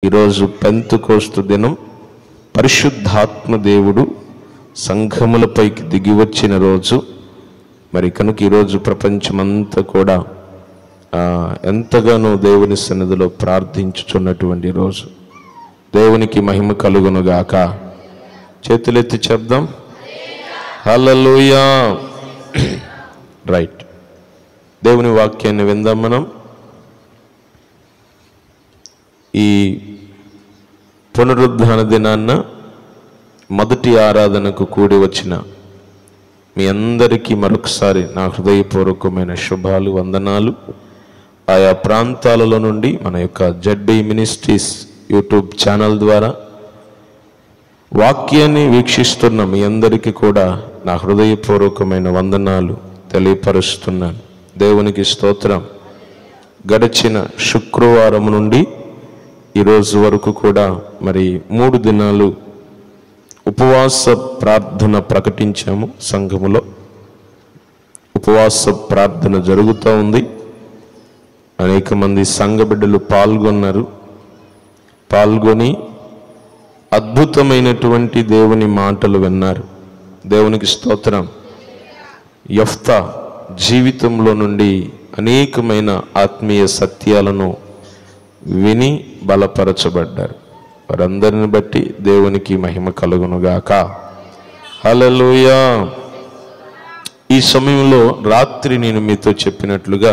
ఈరోజు పెంతుకోస్తు దినం పరిశుద్ధాత్మ దేవుడు సంఘములపైకి దిగి వచ్చిన రోజు మరి కనుక ఈరోజు ప్రపంచమంతా కూడా ఆ, ఎంతగానో దేవుని సన్నిధిలో ప్రార్థించుచున్నటువంటి రోజు దేవునికి మహిమ కలుగునుగాక చేతులెత్తి చెప్దాం హల్లెలూయా రైట్ దేవుని వాక్యాన్ని విందాం మనం ఈ పునరుద్ధాన దినాన్న మొదటి ఆరాధనకు కూడి వచ్చిన మీ అందరికీ మరొకసారి నా హృదయపూర్వకమైన శుభాలు వందనాలు ఆయా ప్రాంతాలలో నుండి మన యొక్క జడ్బీ మినిస్ట్రీస్ యూట్యూబ్ ఛానల్ ద్వారా వాక్యాన్ని వీక్షిస్తున్న మీ అందరికీ కూడా నా హృదయపూర్వకమైన వందనాలు తెలియపరుస్తున్నాను దేవునికి స్తోత్రం గడిచిన శుక్రవారం నుండి ఈరోజు వరకు కూడా మరి మూడు దినాలు ఉపవాస ప్రార్థన ప్రకటించాము సంఘములో ఉపవాస ప్రార్థన జరుగుతూ ఉంది అనేక మంది సంఘ బిడ్డలు పాల్గొన్నారు పాల్గొని అద్భుతమైనటువంటి దేవుని మాటలు విన్నారు దేవునికి స్తోత్రం యఫ్తా జీవితంలో నుండి అనేకమైన ఆత్మీయ సత్యాలను విని బలపరచబడ్డారు వారందరిని బట్టి దేవునికి మహిమ కలుగునుగాక హల్లెలూయా ఈ సమయంలో రాత్రి నేను మీతో చెప్పినట్లుగా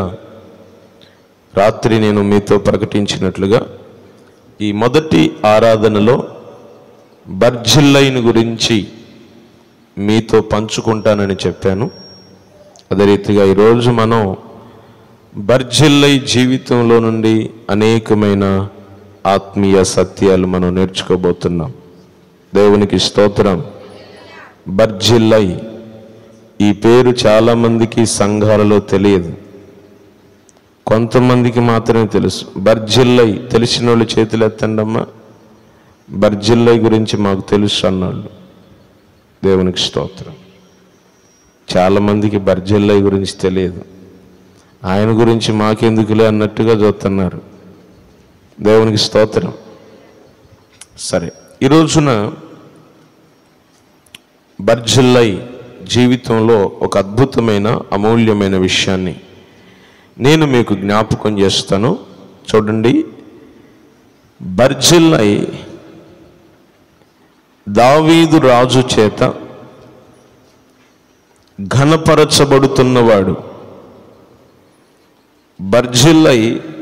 రాత్రి నేను మీతో ప్రకటించినట్లుగా ఈ మొదటి ఆరాధనలో బర్జిల్లైన్ గురించి మీతో పంచుకుంటానని చెప్పాను అదే రీతిగా ఈరోజు మనం బర్జిల్లై జీవితంలో నుండి అనేకమైన ఆత్మీయ సత్యాలు మనం నేర్చుకోబోతున్నాం దేవునికి స్తోత్రం బర్జిల్లై ఈ పేరు చాలామందికి సంఘాలలో తెలియదు కొంతమందికి మాత్రమే తెలుసు బర్జిల్లై తెలిసిన వాళ్ళు చేతులు ఎత్తండమ్మా బర్జిల్లై గురించి మాకు తెలుసు అన్నాళ్ళు దేవునికి స్తోత్రం చాలామందికి బర్జిల్లై గురించి తెలియదు ఆయన గురించి మాకెందుకులే అన్నట్టుగా చూస్తున్నారు దేవునికి స్తోత్రం సరే ఈ రోజున బర్జిల్లై జీవితంలో ఒక అద్భుతమైన అమూల్యమైన విషయాన్ని నేను మీకు జ్ఞాపకం చేస్తాను చూడండి బర్జిల్లై దావీదు రాజు చేత ఘనపరచబడుతున్నవాడు బర్జిల్లై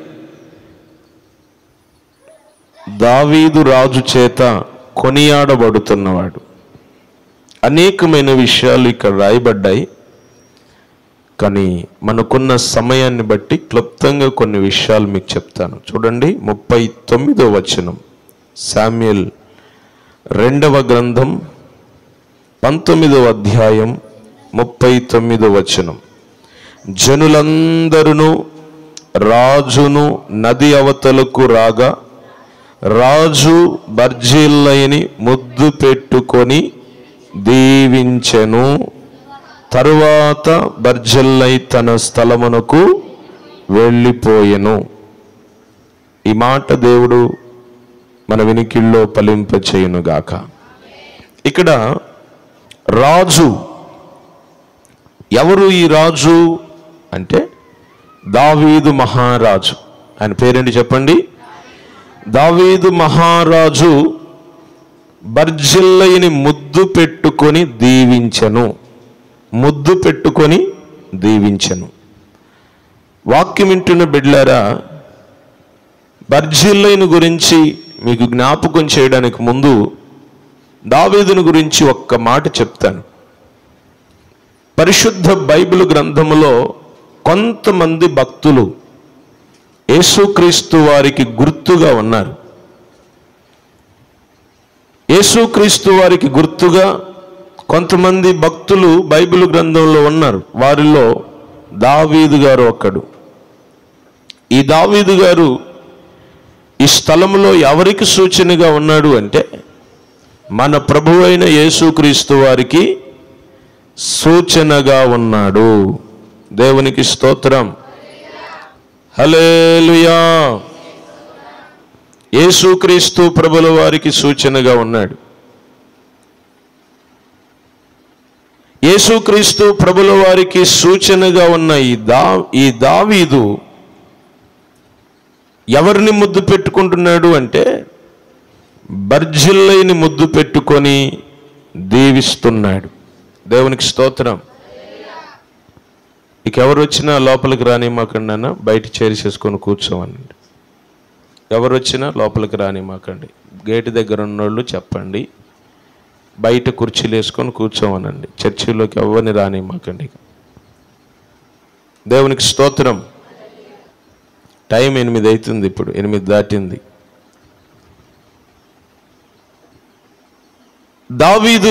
దావీదు రాజు చేత కొనియాడబడుతున్నవాడు అనేకమైన విషయాలు ఇక్కడ రాయబడ్డాయి కానీ మనకున్న సమయాన్ని బట్టి క్లుప్తంగా కొన్ని విషయాలు మీకు చెప్తాను చూడండి ముప్పై తొమ్మిదో వచనం శామ్యుల్ రెండవ గ్రంథం పంతొమ్మిదవ అధ్యాయం ముప్పై తొమ్మిదో వచనం జనులందరూ రాజును నది అవతలకు రాగా రాజు బర్జిల్లయని ముద్దు పెట్టుకొని దీవించెను తరువాత బర్జిల్లై తన స్థలమునకు వెళ్ళిపోయెను ఈ మాట దేవుడు మన వినికిల్లో ఫలింపచేయునుగాక ఇక్కడ రాజు ఎవరు ఈ రాజు అంటే దావీదు మహారాజు ఆయన పేరేంటి చెప్పండి దావీదు మహారాజు బర్జిల్లయిని ముద్దు పెట్టుకొని దీవించెను ముద్దు పెట్టుకొని దీవించెను వాక్యం వింటున్న బిడ్లారా బర్జిల్లైను గురించి మీకు జ్ఞాపకం చేయడానికి ముందు దావీదుని గురించి ఒక్క మాట చెప్తాను పరిశుద్ధ బైబిల్ గ్రంథములో కొంతమంది భక్తులు యేసుక్రీస్తు వారికి గుర్తుగా ఉన్నారు యేసుక్రీస్తు వారికి గుర్తుగా కొంతమంది భక్తులు బైబిల్ గ్రంథంలో ఉన్నారు వారిలో దావీదు గారు ఒక్కడు ఈ దావీదు గారు ఈ స్థలంలో ఎవరికి సూచనగా ఉన్నాడు అంటే మన ప్రభు అయిన యేసుక్రీస్తు వారికి సూచనగా ఉన్నాడు దేవునికి స్తోత్రం హలేలుయా యేసుక్రీస్తు ప్రభుల వారికి సూచనగా ఉన్నాడు యేసుక్రీస్తు ప్రభుల వారికి సూచనగా ఉన్న ఈ దా ఈ దావీదు ఎవరిని ముద్దు పెట్టుకుంటున్నాడు అంటే బర్జిల్లైని ముద్దు పెట్టుకొని దీవిస్తున్నాడు దేవునికి స్తోత్రం ఇక ఎవరు వచ్చినా లోపలికి రాని మాకండి బయట చేసేసుకొని కూర్చోమనండి ఎవరు వచ్చినా లోపలికి రాని మాకండి గేటు దగ్గర ఉన్నోళ్ళు చెప్పండి బయట కుర్చీలు వేసుకొని కూర్చోమనండి చర్చిలోకి ఎవరిని రాని మాకండి దేవునికి స్తోత్రం టైం ఎనిమిది అవుతుంది ఇప్పుడు ఎనిమిది దాటింది దావీదు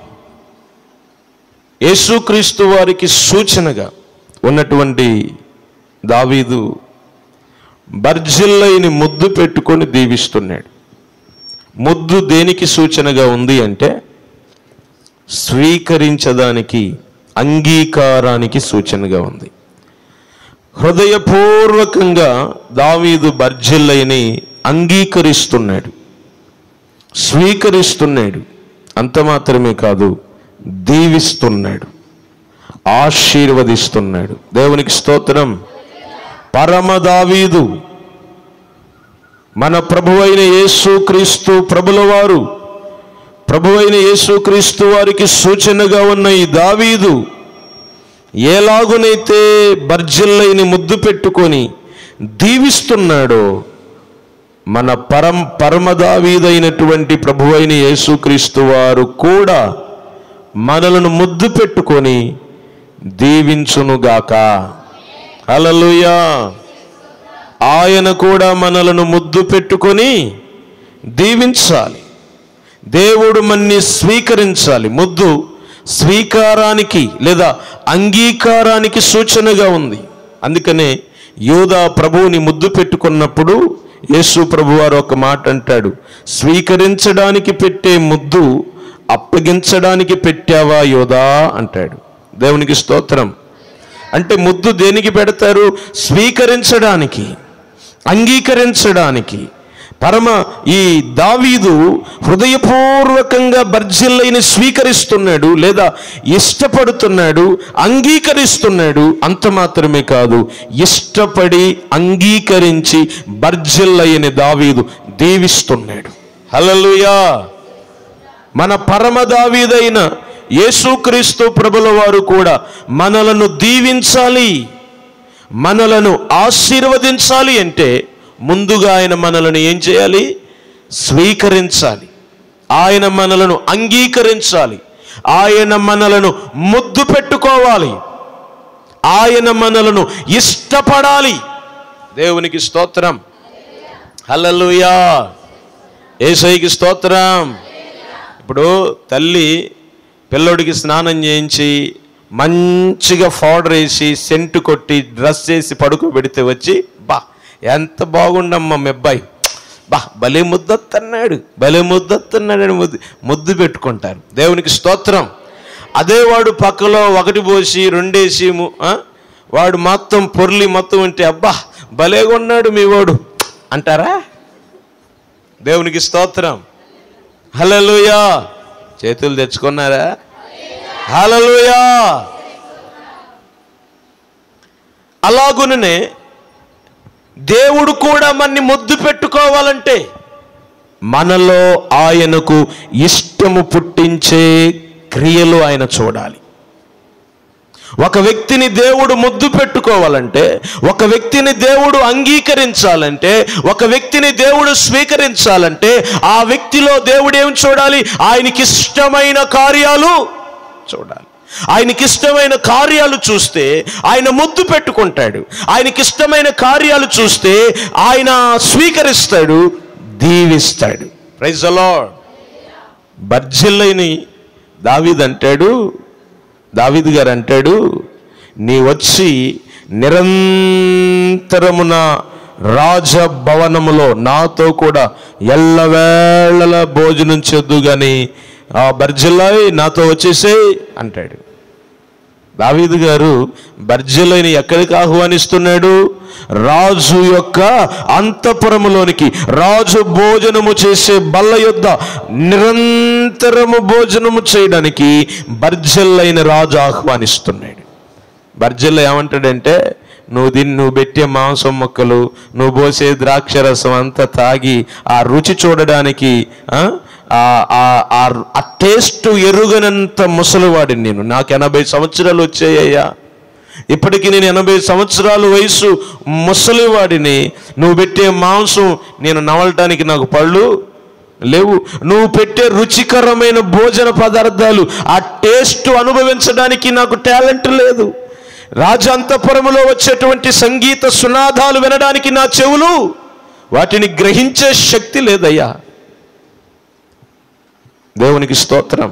యేసుక్రీస్తు వారికి సూచనగా ఉన్నటువంటి దావీదు బర్జిల్లైని ముద్దు పెట్టుకొని దీవిస్తున్నాడు ముద్దు దేనికి సూచనగా ఉంది అంటే స్వీకరించడానికి అంగీకారానికి సూచనగా ఉంది హృదయపూర్వకంగా దావీదు బర్జిల్లైని అంగీకరిస్తున్నాడు స్వీకరిస్తున్నాడు అంత మాత్రమే కాదు దీవిస్తున్నాడు ఆశీర్వదిస్తున్నాడు దేవునికి స్తోత్రం పరమ దావీదు మన ప్రభువైన యేసుక్రీస్తు ప్రభుల వారు ప్రభువైన యేసుక్రీస్తు వారికి సూచనగా ఉన్న ఈ దావీదు ఎలాగునైతే బర్జిల్లైని ముద్దు పెట్టుకొని దీవిస్తున్నాడో మన పరం పరమదావీదైనటువంటి ప్రభువైన యేసుక్రీస్తు వారు కూడా మనలను ముద్దు పెట్టుకొని దీవించునుగాక హల్లెలూయా ఆయన కూడా మనలను ముద్దు పెట్టుకొని దీవించాలి దేవుడు మన్ని స్వీకరించాలి ముద్దు స్వీకారానికి లేదా అంగీకారానికి సూచనగా ఉంది అందుకనే యోధా ప్రభువుని ముద్దు పెట్టుకున్నప్పుడు యేసు ప్రభువారు ఒక మాట అంటాడు స్వీకరించడానికి పెట్టే ముద్దు అప్పగించడానికి పెట్టావా యోధా అంటాడు దేవునికి స్తోత్రం అంటే ముద్దు దేనికి పెడతారు స్వీకరించడానికి అంగీకరించడానికి పరమ ఈ దావీదు హృదయపూర్వకంగా బర్జిల్లైని స్వీకరిస్తున్నాడు లేదా ఇష్టపడుతున్నాడు అంగీకరిస్తున్నాడు అంత మాత్రమే కాదు ఇష్టపడి అంగీకరించి బర్జిల్లయ్యని దావీదు దీవిస్తున్నాడు హల్లెలూయా మన పరమ దావీదైన యేసుక్రీస్తు ప్రభుల వారు కూడా మనలను దీవించాలి మనలను ఆశీర్వదించాలి అంటే ముందుగా ఆయన మనలను ఏం చేయాలి స్వీకరించాలి ఆయన మనలను అంగీకరించాలి ఆయన మనలను ముద్దు పెట్టుకోవాలి ఆయన మనలను ఇష్టపడాలి దేవునికి స్తోత్రం హల్లెలూయా ఏసైకి స్తోత్రం ఇప్పుడు తల్లి పిల్లోడికి స్నానం చేయించి మంచిగా పౌడర్ వేసి సెంటు కొట్టి డ్రెస్ చేసి పడుకోబెడితే వచ్చి బా ఎంత బాగుండమ్మా మీ అబ్బాయి బా భలే ముద్దొత్తన్నాడు భలే ముద్దొత్తన్నాడు ముద్దు ముద్దు పెట్టుకుంటారు దేవునికి స్తోత్రం అదే వాడు పక్కలో ఒకటి పోసి రెండేసి ము- ఆ? వాడు మొత్తం పొర్లి మొత్తం ఉంటే అబ్బా భలేగా ఉన్నాడు మీ వాడు అంటారా దేవునికి స్తోత్రం హల్లెలూయా చేతులు తెచ్చుకున్నారా హల్లెలూయా అలాగుననే దేవుడు కూడా మన్ని ముద్దు పెట్టుకోవాలంటే మనలో ఆయనకు ఇష్టము పుట్టించే క్రియలు ఆయన చూడాలి ఒక వ్యక్తిని దేవుడు ముద్దు పెట్టుకోవాలంటే ఒక వ్యక్తిని దేవుడు అంగీకరించాలంటే ఒక వ్యక్తిని దేవుడు స్వీకరించాలంటే ఆ వ్యక్తిలో దేవుడు ఏం చూడాలి ఆయనకి ఇష్టమైన కార్యాలు చూడాలి ఆయనకి ఇష్టమైన కార్యాలు చూస్తే ఆయన ముద్దు పెట్టుకుంటాడు ఆయనకి ఇష్టమైన కార్యాలు చూస్తే ఆయన స్వీకరిస్తాడు దీవిస్తాడు ప్రైజ్ అలాడ్ బర్జిల్లైని దావీద్ అంటాడు దావీద్ గారు అంటాడు నీ వచ్చి నిరంతరమున రాజభవనములో నాతో కూడా ఎల్లవేళల భోజనం చెద్దు గాని ఆ బర్జిల్లాయ్ నాతో వచ్చేసేయ్ అంటాడు దావీదు గారు బర్జలైన ఎక్కడికి ఆహ్వానిస్తున్నాడు రాజు యొక్క అంతఃపురములోనికి రాజు భోజనము చేసే బల్ల యొద్ద నిరంతరము భోజనము చేయడానికి బర్జల్లైన రాజు ఆహ్వానిస్తున్నాడు బర్జల్లో ఏమంటాడంటే నువ్వు దీన్ని నువ్వు పెట్టే మాంసం మొక్కలు నువ్వు పోసే ద్రాక్ష రసం అంతా తాగి ఆ రుచి చూడడానికి ఆ, ఆ- ఆ- ఆ- ఆ టేస్ట్ ఎరుగనంత ముసలివాడిని నేను నాకు ఎనభై సంవత్సరాలు వచ్చాయ్యా ఇప్పటికి నేను ఎనభై సంవత్సరాల వయసు ముసలివాడిని నువ్వు పెట్టే మాంసం నేను నవలటానికి నాకు పళ్ళు లేవు నువ్వు పెట్టే రుచికరమైన భోజన పదార్థాలు ఆ టేస్ట్ అనుభవించడానికి నాకు టాలెంట్ లేదు రాజాంతపురములో వచ్చేటువంటి సంగీత సునాదాలు వినడానికి నా చెవులు వాటిని గ్రహించే శక్తి లేదయ్యా దేవునికి స్తోత్రం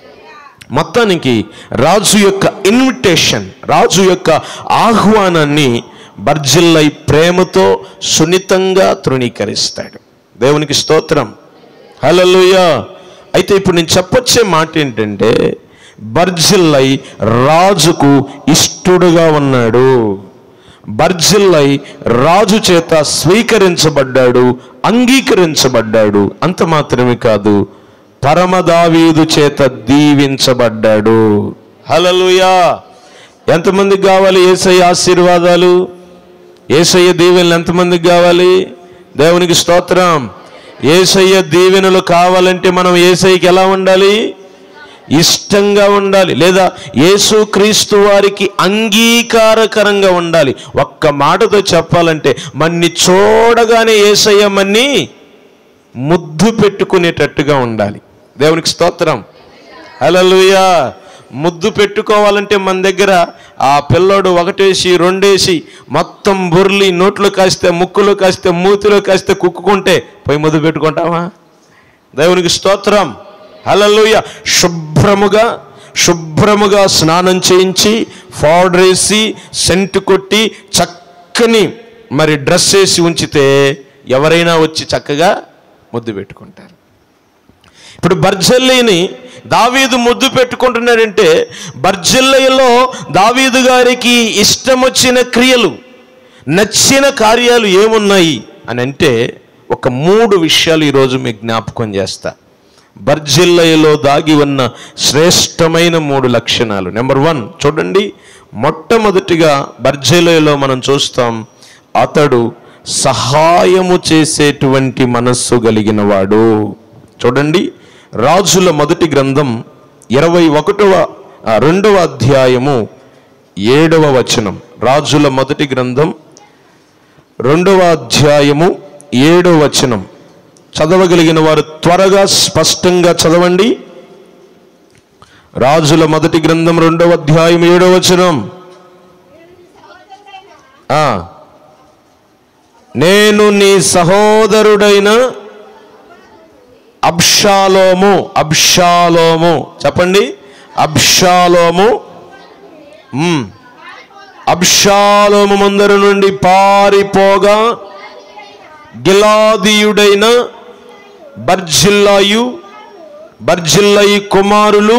మొత్తానికి రాజు యొక్క ఇన్విటేషన్ రాజు యొక్క ఆహ్వానాన్ని బర్జిల్లై ప్రేమతో సున్నితంగా తృణీకరిస్తాడు దేవునికి స్తోత్రం హల్లెలూయా అయితే ఇప్పుడు నేను చెప్పొచ్చే మాట ఏంటంటే బర్జిల్లై రాజుకు ఇష్టడుగా ఉన్నాడు బర్జిల్లై రాజు చేత స్వీకరించబడ్డాడు అంగీకరించబడ్డాడు అంత మాత్రమే కాదు పరమదావీదు చేత దీవించబడ్డాడు హలలుయా ఎంతమందికి కావాలి ఏసయ్య ఆశీర్వాదాలు ఏసయ్య దీవెనలు ఎంతమందికి కావాలి దేవునికి స్తోత్రం ఏసయ్య దీవెనలు కావాలంటే మనం ఏసయ్యకి ఎలా ఉండాలి ఇష్టంగా ఉండాలి లేదా యేసుక్రీస్తు వారికి అంగీకారకరంగా ఉండాలి ఒక్క మాటతో చెప్పాలంటే మన్ని చూడగానే ఏసయ్య మన్ని ముద్దు పెట్టుకునేటట్టుగా ఉండాలి దేవునికి స్తోత్రం హల్లెలూయా ముద్దు పెట్టుకోవాలంటే మన దగ్గర ఆ పిల్లోడు ఒకటేసి రెండేసి మొత్తం బుర్లి నోట్లో కాస్తే ముక్కులో కాస్తే మూతిలో కాస్తే కుక్కుకుంటే పోయి ముద్దు పెట్టుకుంటావా దేవునికి స్తోత్రం హల్లెలూయా శుభ్రముగా శుభ్రముగా స్నానం చేయించి పౌడర్ వేసి సెంటు కొట్టి చక్కని మరి డ్రెస్ వేసి ఉంచితే ఎవరైనా వచ్చి చక్కగా ముద్దు పెట్టుకుంటారు ఇప్పుడు బర్జల్లిని దావీదు ముద్దు పెట్టుకుంటున్నాడంటే బర్జల్లయ్యలో దావీదు గారికి ఇష్టం వచ్చిన క్రియలు నచ్చిన కార్యాలు ఏమున్నాయి అని అంటే ఒక మూడు విషయాలు ఈరోజు మీకు జ్ఞాపకం చేస్తా బర్జిల్లయలో దాగి ఉన్న శ్రేష్టమైన మూడు లక్షణాలు నెంబర్ వన్ చూడండి మొట్టమొదటిగా బర్జిల్లయలో మనం చూస్తాం అతడు సహాయము చేసేటువంటి మనస్సు కలిగిన వాడు చూడండి రాజుల మొదటి గ్రంథం ఇరవై ఒకటవ ఆ, రెండవ అధ్యాయము ఏడవ వచనం రాజుల మొదటి గ్రంథం రెండవ అధ్యాయము ఏడవ వచనం చదవగలిగిన వారు త్వరగా స్పష్టంగా చదవండి రాజుల మొదటి గ్రంథం రెండవ అధ్యాయం ఏడవ వచనం ఆ. నేను నీ సహోదరుడైన అబ్షాలోము అబ్షాలోము చెప్పండి అబ్షాలోము మ్. అబ్షాలోము ముందర నుండి పారిపోగా గిలాదీయుడైన బర్జిల్లాయు బర్జిల్లయి కుమారులు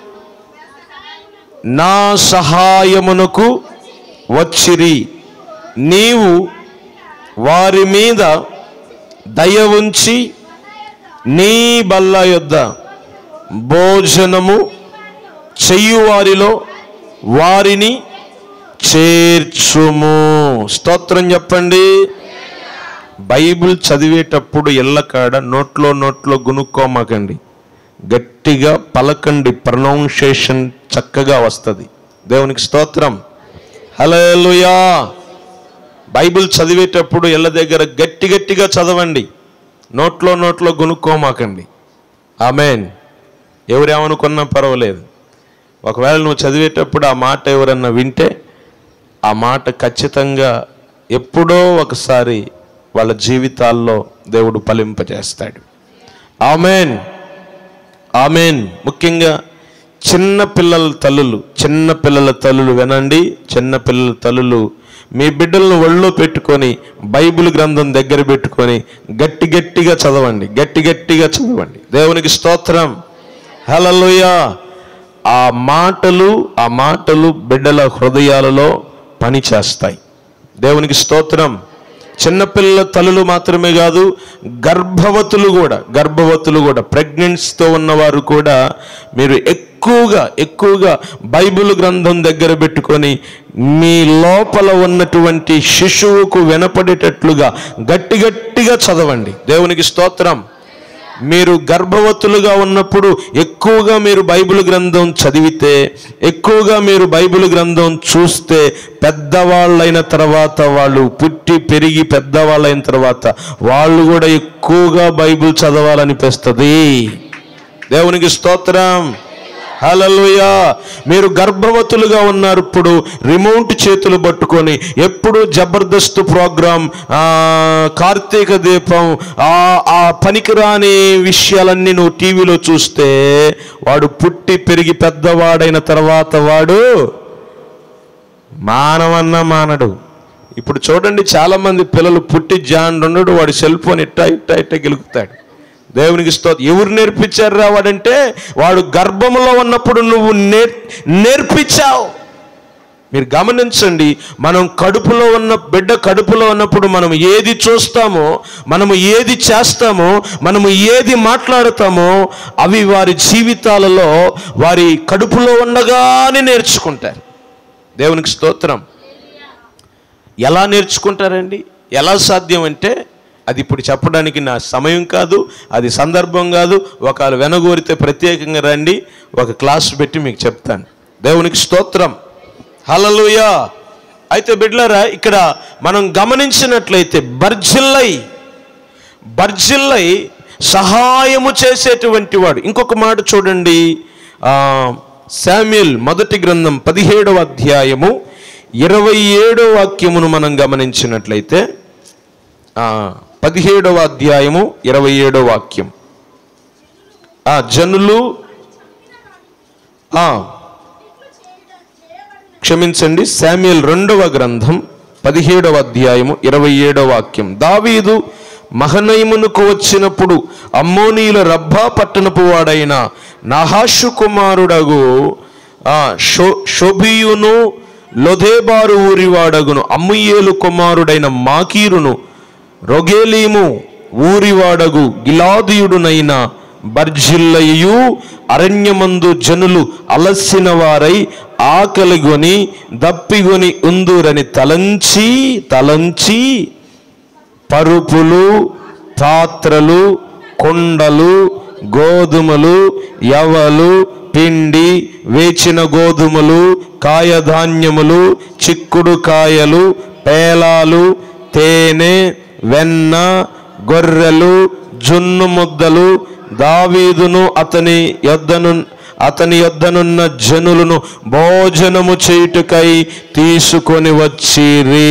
నా సహాయమునకు వచ్చిరి నీవు వారి మీద దయ ఉంచి నీ బల్ల యొద్ద భోజనము చెయ్యువారిలో వారిని చేర్చుము స్తోత్రం చెప్పండి బైబిల్ చదివేటప్పుడు ఎల్లకాడ నోట్లో నోట్లో గునుక్కోమాకండి గట్టిగా పలకండి ప్రొనౌన్సియేషన్ చక్కగా వస్తుంది దేవునికి స్తోత్రం హలోయా బైబిల్ చదివేటప్పుడు ఇళ్ళ దగ్గర గట్టి గట్టిగా చదవండి నోట్లో నోట్లో గునుక్కోమాకండి ఆమెన్ ఎవరేమనుకున్నా పర్వాలేదు ఒకవేళ నువ్వు చదివేటప్పుడు ఆ మాట ఎవరన్నా వింటే ఆ మాట ఖచ్చితంగా ఎప్పుడో ఒకసారి వాళ్ళ జీవితాల్లో దేవుడు ఫలింపజేస్తాడు ఆమెన్ ఆమెన్ ముఖ్యంగా చిన్న పిల్లల తల్లులు చిన్న పిల్లల తల్లులు వినండి చిన్న పిల్లల తల్లులు మీ బిడ్డలను ఒళ్ళో పెట్టుకొని బైబిల్ గ్రంథం దగ్గర పెట్టుకొని గట్టి గట్టిగా చదవండి గట్టి గట్టిగా చదవండి దేవునికి స్తోత్రం హలలుయా ఆ మాటలు ఆ మాటలు బిడ్డల హృదయాలలో పని చేస్తాయి దేవునికి స్తోత్రం చిన్నపిల్లల తల్లులు మాత్రమే కాదు గర్భవతులు కూడా గర్భవతులు కూడా ప్రెగ్నెన్సీతో ఉన్నవారు కూడా మీరు ఎక్కువగా ఎక్కువగా బైబిల్ గ్రంథం దగ్గర పెట్టుకొని మీ లోపల ఉన్నటువంటి శిశువుకు వినపడేటట్లుగా గట్టి గట్టిగా చదవండి దేవునికి స్తోత్రం మీరు గర్భవతులుగా ఉన్నప్పుడు ఎక్కువగా మీరు బైబిల్ గ్రంథం చదివితే ఎక్కువగా మీరు బైబిల్ గ్రంథం చూస్తే పెద్దవాళ్ళైన తర్వాత వాళ్ళు పుట్టి పెరిగి పెద్దవాళ్ళైన తర్వాత వాళ్ళు కూడా ఎక్కువగా బైబిల్ చదవాలనిపిస్తుంది దేవునికి స్తోత్రం హల్లెలూయా మీరు గర్భవతులుగా ఉన్నారు ఇప్పుడు రిమోట్ చేతులు పట్టుకొని ఎప్పుడు జబర్దస్త్ ప్రోగ్రాం ఆ, కార్తీక దీపం ఆ ఆ పనికిరాని విషయాలన్నీ నువ్వు టీవీలో చూస్తే వాడు పుట్టి పెరిగి పెద్దవాడైన తర్వాత వాడు మానవన్న మానడు ఇప్పుడు చూడండి చాలా మంది పిల్లలు పుట్టి జాన్ ఉండడు వాడి సెల్ ఫోన్ ఇట్టా ఇట్టా ఇట్టా గెలుగుతాడు దేవునికి స్తోత్రం ఎవరు నేర్పించారు వాడంటే వాడు గర్భంలో ఉన్నప్పుడు నువ్వు నేర్ నేర్పించావు మీరు గమనించండి మనం కడుపులో ఉన్న బిడ్డ కడుపులో ఉన్నప్పుడు మనం ఏది చూస్తామో మనము ఏది చేస్తామో మనము ఏది మాట్లాడతామో అవి వారి జీవితాలలో వారి కడుపులో ఉండగానే నేర్చుకుంటారు దేవునికి స్తోత్రం ఎలా నేర్చుకుంటారండి ఎలా సాధ్యం అంటే అది ఇప్పుడు చెప్పడానికి నా సమయం కాదు అది సందర్భం కాదు ఒకవేళ వెనగోరితే ప్రత్యేకంగా రండి ఒక క్లాస్ పెట్టి మీకు చెప్తాను దేవునికి స్తోత్రం హలలుయా అయితే బిడ్లరా ఇక్కడ మనం గమనించినట్లయితే బర్జిల్లై బర్జిల్లై సహాయము చేసేటువంటి వాడు ఇంకొక మాట చూడండి ఆ, శామ్యుల్ మొదటి గ్రంథం పదిహేడవ అధ్యాయము ఇరవై ఏడో వాక్యమును మనం గమనించినట్లయితే ఆ, పదిహేడవ అధ్యాయము ఇరవై ఏడో వాక్యం ఆ జనులు ఆ, క్షమించండి శామ్యుల్ రెండవ గ్రంథం పదిహేడవ అధ్యాయము ఇరవై ఏడవ వాక్యం దావీదు మహనైమునకు వచ్చినప్పుడు అమ్మోనీయుల రబ్బా పట్టణపు వాడైన నహాషు కుమారుడగు ఆ షో షోబియును లొదేబారు ఊరివాడగును అమ్ముయేలు కుమారుడైన మాకీరును రొగేలీము ఊరివాడగు గిలాదియుడునైన బర్జిల్లయు అరణ్యమందు జనులు అలసిన వారై ఆకలిగొని దప్పిగొని ఉందురని తలంచి తలంచి పరుపులు పాత్రలు కొండలు గోధుమలు యవలు పిండి వేచిన గోధుమలు కాయధాన్యములు చిక్కుడు కాయలు పేలాలు తేనె వెన్న గొర్రెలు జున్ను ముద్దలు దావీదును అతని యొద్దను అతని యొద్దనున్న జనులను భోజనము చేయుటకై తీసుకొని వచ్చిరి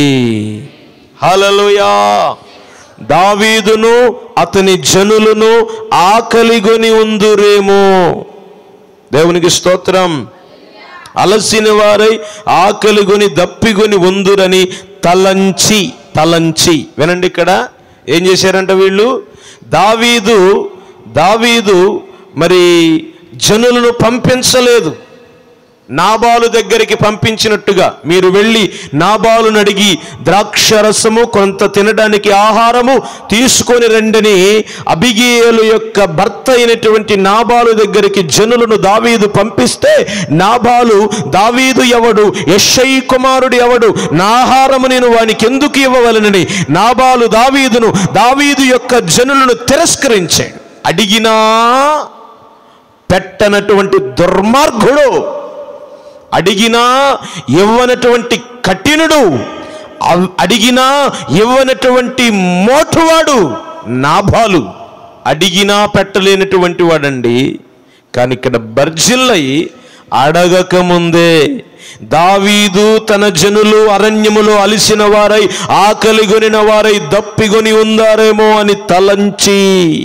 హలలుయా దావీదును అతని జనులను ఆకలిగొని ఉందురేమో దేవునికి స్తోత్రం అలసిన వారై ఆకలిగొని దప్పిగొని ఉందురని తలంచి తలంచి వినండి ఇక్కడ ఏం చేశారంట వీళ్ళు దావీదు దావీదు మరి జనులను పంపించలేదు నాబాలు దగ్గరికి పంపించినట్టుగా మీరు వెళ్ళి నాబాలును అడిగి ద్రాక్షరసము కొంత తినడానికి ఆహారము తీసుకొని రండని అబిగేలు యొక్క భర్త అయినటువంటి నాబాలు దగ్గరికి జనులను దావీదు పంపిస్తే నాబాలు దావీదు ఎవడు యశ్ఐ కుమారుడు ఎవడు నా ఆహారము నేను వానికి ఎందుకు ఇవ్వవలనని నాబాలు దావీదును దావీదు యొక్క జనులను తిరస్కరించాడు అడిగినా పెట్టనటువంటి దుర్మార్గుడు అడిగినా ఇవ్వనటువంటి కఠినుడు అవ్- అడిగినా ఇవ్వనటువంటి మోటువాడు నాభాలు అడిగినా పెట్టలేనటువంటి వాడండి కానీ ఇక్కడ బర్జిల్లై అడగక ముందే దావీదు తన జనులు అరణ్యములో అలిసిన వారై ఆకలిగొనిన వారై దప్పిగొని ఉందారేమో అని తలంచి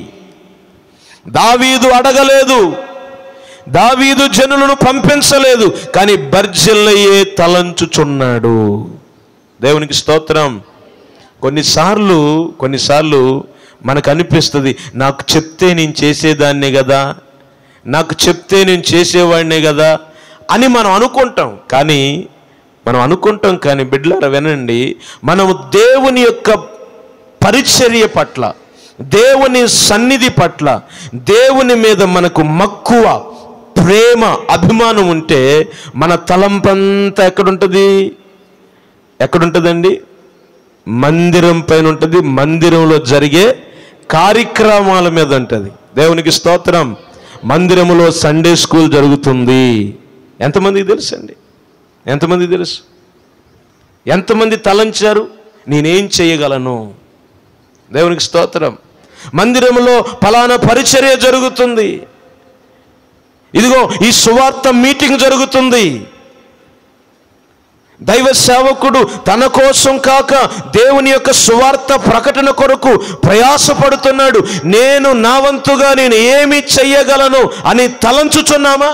దావీదు అడగలేదు దావీదు జనులను పంపించలేదు కానీ బర్జిల్లయే తలంచుచున్నాడు దేవునికి స్తోత్రం కొన్నిసార్లు కొన్నిసార్లు మనకు అనిపిస్తుంది నాకు చెప్తే నేను చేసేదాన్నే కదా నాకు చెప్తే నేను చేసేవాడినే కదా అని మనం అనుకుంటాం కానీ మనం అనుకుంటాం కానీ బిడ్డలారా వినండి మనము దేవుని యొక్క పరిచర్య పట్ల దేవుని సన్నిధి పట్ల దేవుని మీద మనకు మక్కువ ప్రేమ అభిమానం ఉంటే మన తలంపంతా ఎక్కడుంటుంది ఎక్కడుంటుందండి మందిరం పైన ఉంటుంది మందిరంలో జరిగే కార్యక్రమాల మీద ఉంటుంది దేవునికి స్తోత్రం మందిరములో సండే స్కూల్ జరుగుతుంది ఎంతమందికి తెలుసు అండి ఎంతమందికి తెలుసు ఎంతమంది తలంచారు నేనేం చేయగలను దేవునికి స్తోత్రం మందిరంలో ఫలానా పరిచర్య జరుగుతుంది ఇదిగో ఈ సువార్త మీటింగ్ జరుగుతుంది దైవ సేవకుడు తన కోసం కాక దేవుని యొక్క సువార్త ప్రకటన కొరకు ప్రయాసపడుతున్నాడు నేను నా వంతుగా నేను ఏమి చెయ్యగలను అని తలంచుచున్నామా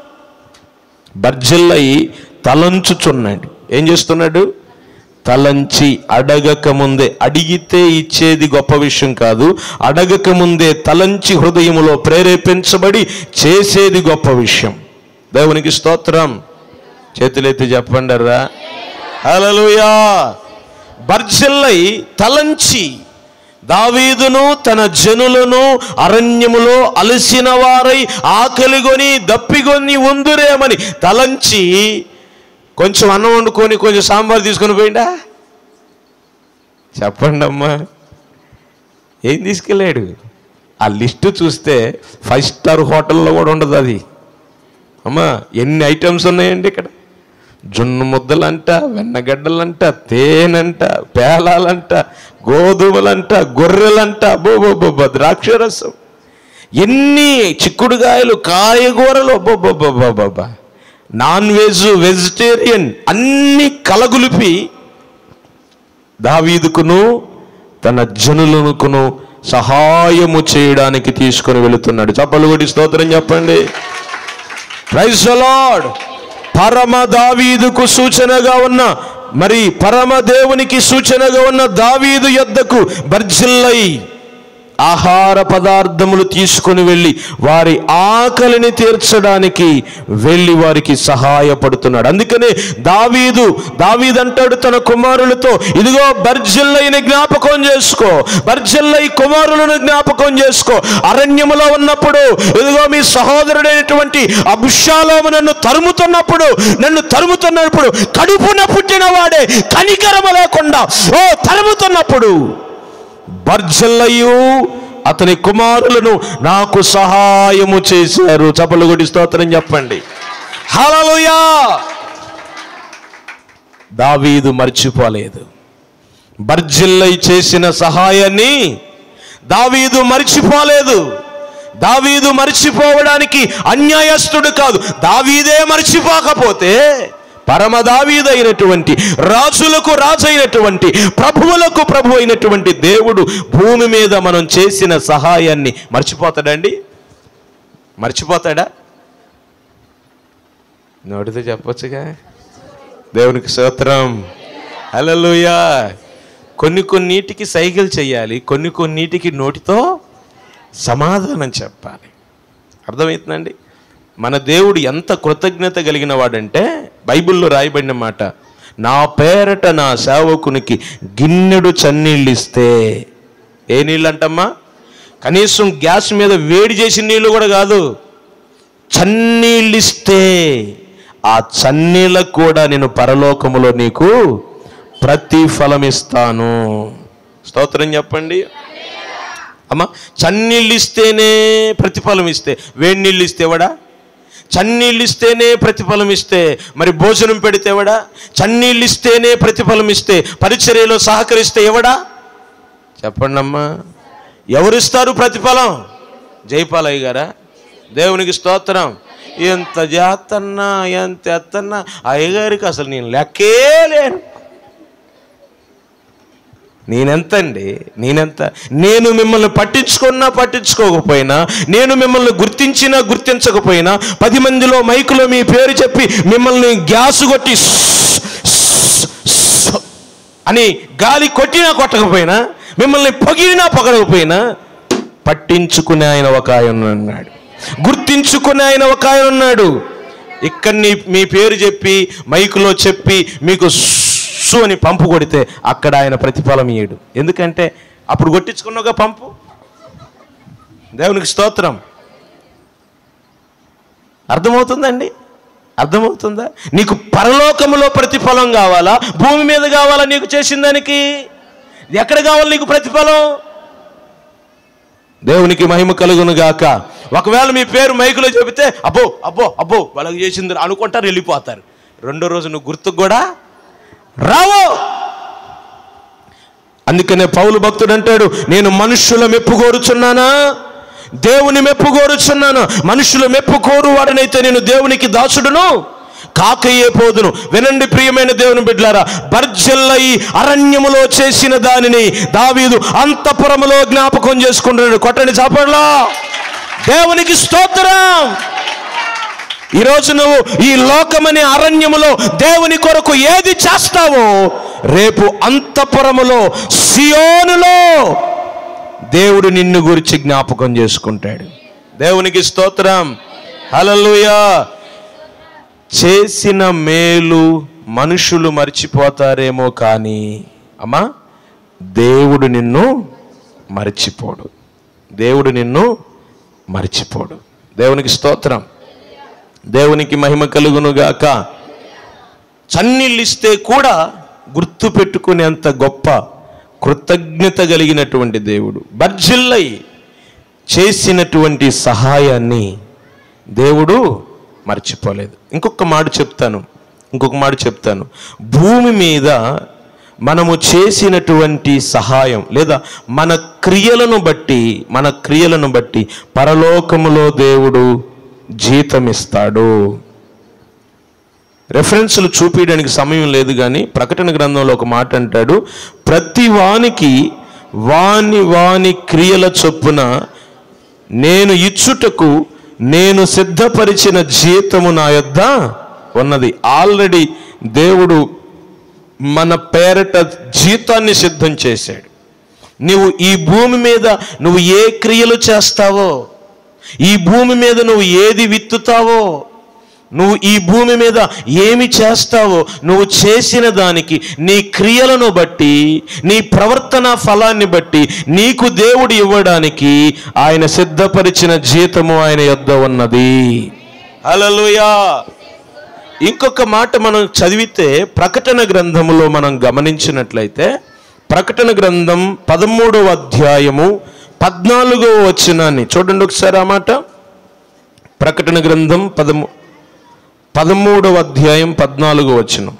బర్జిల్లై తలంచుచున్నాడు ఏం చేస్తున్నాడు తలంచి అడగక ముందే అడిగితే ఇచ్చేది గొప్ప విషయం కాదు అడగక ముందే తలంచి హృదయములో ప్రేరేపించబడి చేసేది గొప్ప విషయం దేవునికి స్తోత్రం చేతులెత్తి చెప్పండి రా హల్లెలూయా బర్జిల్లై తలంచి దావీదును తన జనులను అరణ్యములో అలసిన వారై ఆకలిగొని దప్పిగొని ఉందురేమని తలంచి కొంచెం అన్నం వండుకొని కొంచెం సాంబార్ తీసుకొని పోయిండా చెప్పండి అమ్మా ఏం తీసుకెళ్ళాడు ఆ లిస్టు చూస్తే ఫైవ్ స్టార్ హోటల్లో కూడా ఉండదు అది అమ్మా ఎన్ని ఐటమ్స్ ఉన్నాయండి ఇక్కడ జున్ను ముద్దలంట వెన్నగడ్డలంట తేనంట పేలాలంట గోధుమలంట గొర్రెలంట బోబోబోబో ద్రాక్షరసం ఎన్ని చిక్కుడుగాయలు కాయగూరలు బొబ్బొబ్బొబ్బొబ్బా నాన్ వెజ్ వెజిటేరియన్ అన్ని కలగులిపి దావీదుకును తన జనులకును సహాయము చేయడానికి తీసుకొని వెళుతున్నాడు చప్పలు కొట్టి స్తోత్రం చెప్పండి ప్రైజ్ లార్డ్ పరమ దావీదుకు సూచనగా ఉన్న మరి పరమ దేవునికి సూచనగా ఉన్న దావీదు యొద్దకు బర్జిల్లై ఆహార పదార్థములు తీసుకొని వెళ్ళి వారి ఆకలిని తీర్చడానికి వెళ్ళి వారికి సహాయపడుతున్నాడు అందుకనే దావీదు దావీదు అంటాడు తన కుమారులతో ఇదిగో బర్జిల్లైని జ్ఞాపకం చేసుకో బర్జిల్లై కుమారులను జ్ఞాపకం చేసుకో అరణ్యములో ఉన్నప్పుడు ఇదిగో మీ సహోదరుడైనటువంటి అభిషాలోము నన్ను తరుముతున్నప్పుడు నన్ను తరుముతున్నప్పుడు కడుపున పుట్టిన వాడే కనికరమ లేకుండా ఓ తరుముతున్నప్పుడు బర్జల్లయు అతని కుమారులను నాకు సహాయము చేశారు చపలు కొట్టి స్తోత్రం చెప్పండి హల్లెలూయా దావీదు మర్చిపోలేదు బర్జిల్లై చేసిన సహాయాన్ని దావీదు మర్చిపోలేదు దావీదు మర్చిపోవడానికి అన్యాయస్తుడు కాదు దావీదే మర్చిపోకపోతే పరమ దావీదైనటువంటి రాజులకు రాజైనటువంటి ప్రభువులకు ప్రభు అయినటువంటి దేవుడు భూమి మీద మనం చేసిన సహాయాన్ని మర్చిపోతాడండి మర్చిపోతాడా నోటితో చెప్పొచ్చుగా దేవునికి స్తోత్రం హల్లెలూయా కొన్ని కొన్నిటికి సైకిల్ చేయాలి కొన్ని కొన్నిటికి నోటితో సమాధానం చెప్పాలి అర్థమవుతుందండి మన దేవుడు ఎంత కృతజ్ఞత కలిగిన వాడంటే బైబిల్లో రాయబడిన మాట నా పేరట నా సేవకునికి గిన్నెడు చన్నీళ్ళు ఇస్తే ఏ నీళ్ళు అంటమ్మా కనీసం గ్యాస్ మీద వేడి చేసిన నీళ్ళు కూడా కాదు చన్నీళ్ళు ఇస్తే ఆ చన్నీళ్ళకు కూడా నేను పరలోకములో నీకు ప్రతిఫలం ఇస్తాను స్తోత్రం చెప్పండి అమ్మా చన్నీళ్ళు ఇస్తేనే ప్రతిఫలం ఇస్తే వేడి నీళ్ళు ఇస్తేవాడా చన్నీళ్ళు ఇస్తేనే ప్రతిఫలం ఇస్తే మరి భోజనం పెడితే ఎవడా చన్నీళ్ళు ఇస్తేనే ప్రతిఫలం ఇస్తే పరిచర్యలో సహకరిస్తే ఎవడా చెప్పండి అమ్మా ఎవరిస్తారు ప్రతిఫలం జైపాలయ్య గారా దేవునికి స్తోత్రం ఎంత జాతన్నా ఎంత ఎత్తన్నా అయ్యగారికి అసలు నేను లెక్కే లేను నేనెంతండి నేనెంత నేను మిమ్మల్ని పట్టించుకున్నా పట్టించుకోకపోయినా నేను మిమ్మల్ని గుర్తించినా గుర్తించకపోయినా పది మందిలో మైకులో మీ పేరు చెప్పి మిమ్మల్ని గ్యాస్ కొట్టి "స్స్, స్స్, స్స్" అని గాలి కొట్టినా కొట్టకపోయినా మిమ్మల్ని పొగిడినా పొగడకపోయినా పట్టించుకునే ఆయన ఒక ఆయన ఉన్నాడు గుర్తించుకుని ఆయన ఒక ఆయన ఉన్నాడు ఇక్కడ నీ మీ పేరు చెప్పి మైకులో చెప్పి మీకు సు అని పంపు కొడితే అక్కడ ఆయన ప్రతిఫలం ఇయ్యడు ఎందుకంటే అప్పుడు కొట్టించుకున్నావుగా పంపు దేవునికి స్తోత్రం అర్థమవుతుందండి అర్థమవుతుందా నీకు పరలోకములో ప్రతిఫలం కావాలా భూమి మీద కావాలా నీకు చేసిన దానికి ఎక్కడ కావాలి నీకు ప్రతిఫలం దేవునికి మహిమ కలుగును గాక ఒకవేళ మీ పేరు మైకులో చెబితే అబ్బో అబ్బో అబ్బో వాళ్ళకి చేసింది అనుకుంటారు వెళ్ళిపోతారు రెండో రోజు నువ్వు గుర్తుకు కూడా రావు అందుకనే పౌలు భక్తుడు అంటాడు నేను మనుష్యుల మెప్పు కోరుచున్నానా దేవుని మెప్పు కోరుచున్నాను మనుషుల మెప్పు కోరు వాడనైతే నేను దేవునికి దాసుడును కాకయ్యే పోదును వినండి ప్రియమైన దేవుని బిడ్లారా బర్జల్లయి అరణ్యములో చేసిన దానిని దావీదు అంతపురములో జ్ఞాపకం చేసుకుంటున్నాడు కొట్టండి చాపడలా దేవునికి స్తోత్రం ఈరోజు నువ్వు ఈ లోకమనే అరణ్యములో దేవుని కొరకు ఏది చేస్తావో రేపు అంతపురములో సియోనులో దేవుడు నిన్ను గురించి జ్ఞాపకం చేసుకుంటాడు దేవునికి స్తోత్రం హల్లెలూయా చేసిన మేలు మనుషులు మర్చిపోతారేమో కానీ అమ్మా దేవుడు నిన్ను మర్చిపోడు దేవుడు నిన్ను మర్చిపోడు దేవునికి స్తోత్రం దేవునికి మహిమ కలుగునుగాక చన్నీళ్ళు ఇస్తే కూడా గుర్తు పెట్టుకునేంత గొప్ప కృతజ్ఞత కలిగినటువంటి దేవుడు బర్జిల్లై చేసినటువంటి సహాయాన్ని దేవుడు మర్చిపోలేదు ఇంకొక మాట చెప్తాను ఇంకొక మాట చెప్తాను భూమి మీద మనము చేసినటువంటి సహాయం లేదా మన క్రియలను బట్టి మన క్రియలను బట్టి పరలోకములో దేవుడు జీతం ఇస్తాడు రెఫరెన్స్లు చూపించడానికి సమయం లేదు కానీ ప్రకటన గ్రంథంలో ఒక మాట అంటాడు ప్రతి వానికి వాని వాని క్రియల చొప్పున నేను ఇచ్చుటకు నేను సిద్ధపరిచిన జీతము నా యొద్ద ఉన్నది ఆల్రెడీ దేవుడు మన పేరట జీతాన్ని సిద్ధం చేశాడు నువ్వు ఈ భూమి మీద నువ్వు ఏ క్రియలు చేస్తావో ఈ భూమి మీద నువ్వు ఏది విత్తుతావో నువ్వు ఈ భూమి మీద ఏమి చేస్తావో నువ్వు చేసిన దానికి నీ క్రియలను బట్టి నీ ప్రవర్తన ఫలాన్ని బట్టి నీకు దేవుడు ఇవ్వడానికి ఆయన సిద్ధపరిచిన జీతము ఆయన యొద్ద ఉన్నది హల్లెలూయా ఇంకొక మాట మనం చదివితే ప్రకటన గ్రంథములో మనం గమనించినట్లయితే ప్రకటన గ్రంథం పదమూడవ అధ్యాయము పద్నాలుగవ వచనాన్ని చూడండి ఒకసారి ఆ మాట ప్రకటన గ్రంథం పదమూ పదమూడవ అధ్యాయం పద్నాలుగో వచనం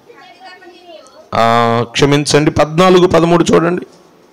ఆ, క్షమించండి పద్నాలుగు పదమూడు చూడండి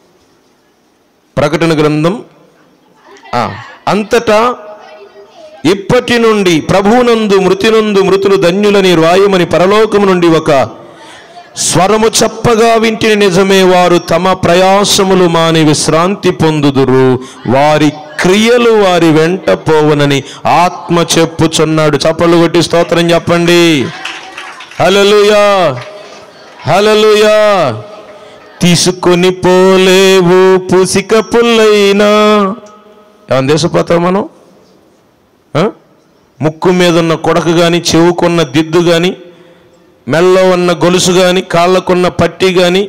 ప్రకటన గ్రంథం ఆ, అంతటా ఇప్పటి నుండి ప్రభువునందు మృతినందు మృతులు ధన్యులని రాయమని పరలోకము నుండి ఒక స్వరము చెప్పగా వింటిని నిజమే వారు తమ ప్రయాసములు మాని విశ్రాంతి పొందుదురు వారి క్రియలు వారి వెంట పోవనని ఆత్మ చెప్పుచున్నాడు చప్పలు కొట్టి స్తోత్రం చెప్పండి హల్లెలూయా హల్లెలూయా తీసుకొని పోలేవు పుసిక పుల్లైనా ఏమన్నా దేశపోతాం మనం ఆ? ముక్కు మీద ఉన్న కొడక కానీ చెవుకున్న దిద్దు కానీ మెల్లో ఉన్న గొలుసు కానీ కాళ్ళకున్న పట్టి కానీ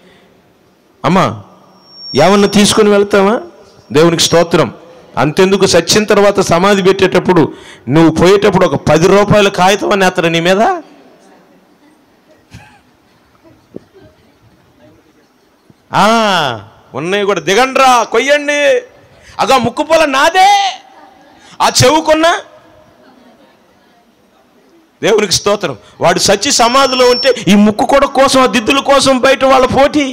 అమ్మా ఏమన్నా తీసుకొని వెళ్తావా దేవునికి స్తోత్రం అంతెందుకు సచ్చిన తర్వాత సమాధి పెట్టేటప్పుడు నువ్వు పోయేటప్పుడు ఒక పది రూపాయల కాగితం అని అతను నీ మీద ఆ, ఉన్నాయి కూడా దిగండ్రా కొయ్యండి అగా ముక్కు పొల నాదే ఆ చెవుకున్న దేవునికి స్తోత్రం వాడు సచ్చి సమాధిలో ఉంటే ఈ ముక్కు కూడా కోసం ఆ దిద్దుల కోసం బయట వాళ్ళ పోటీ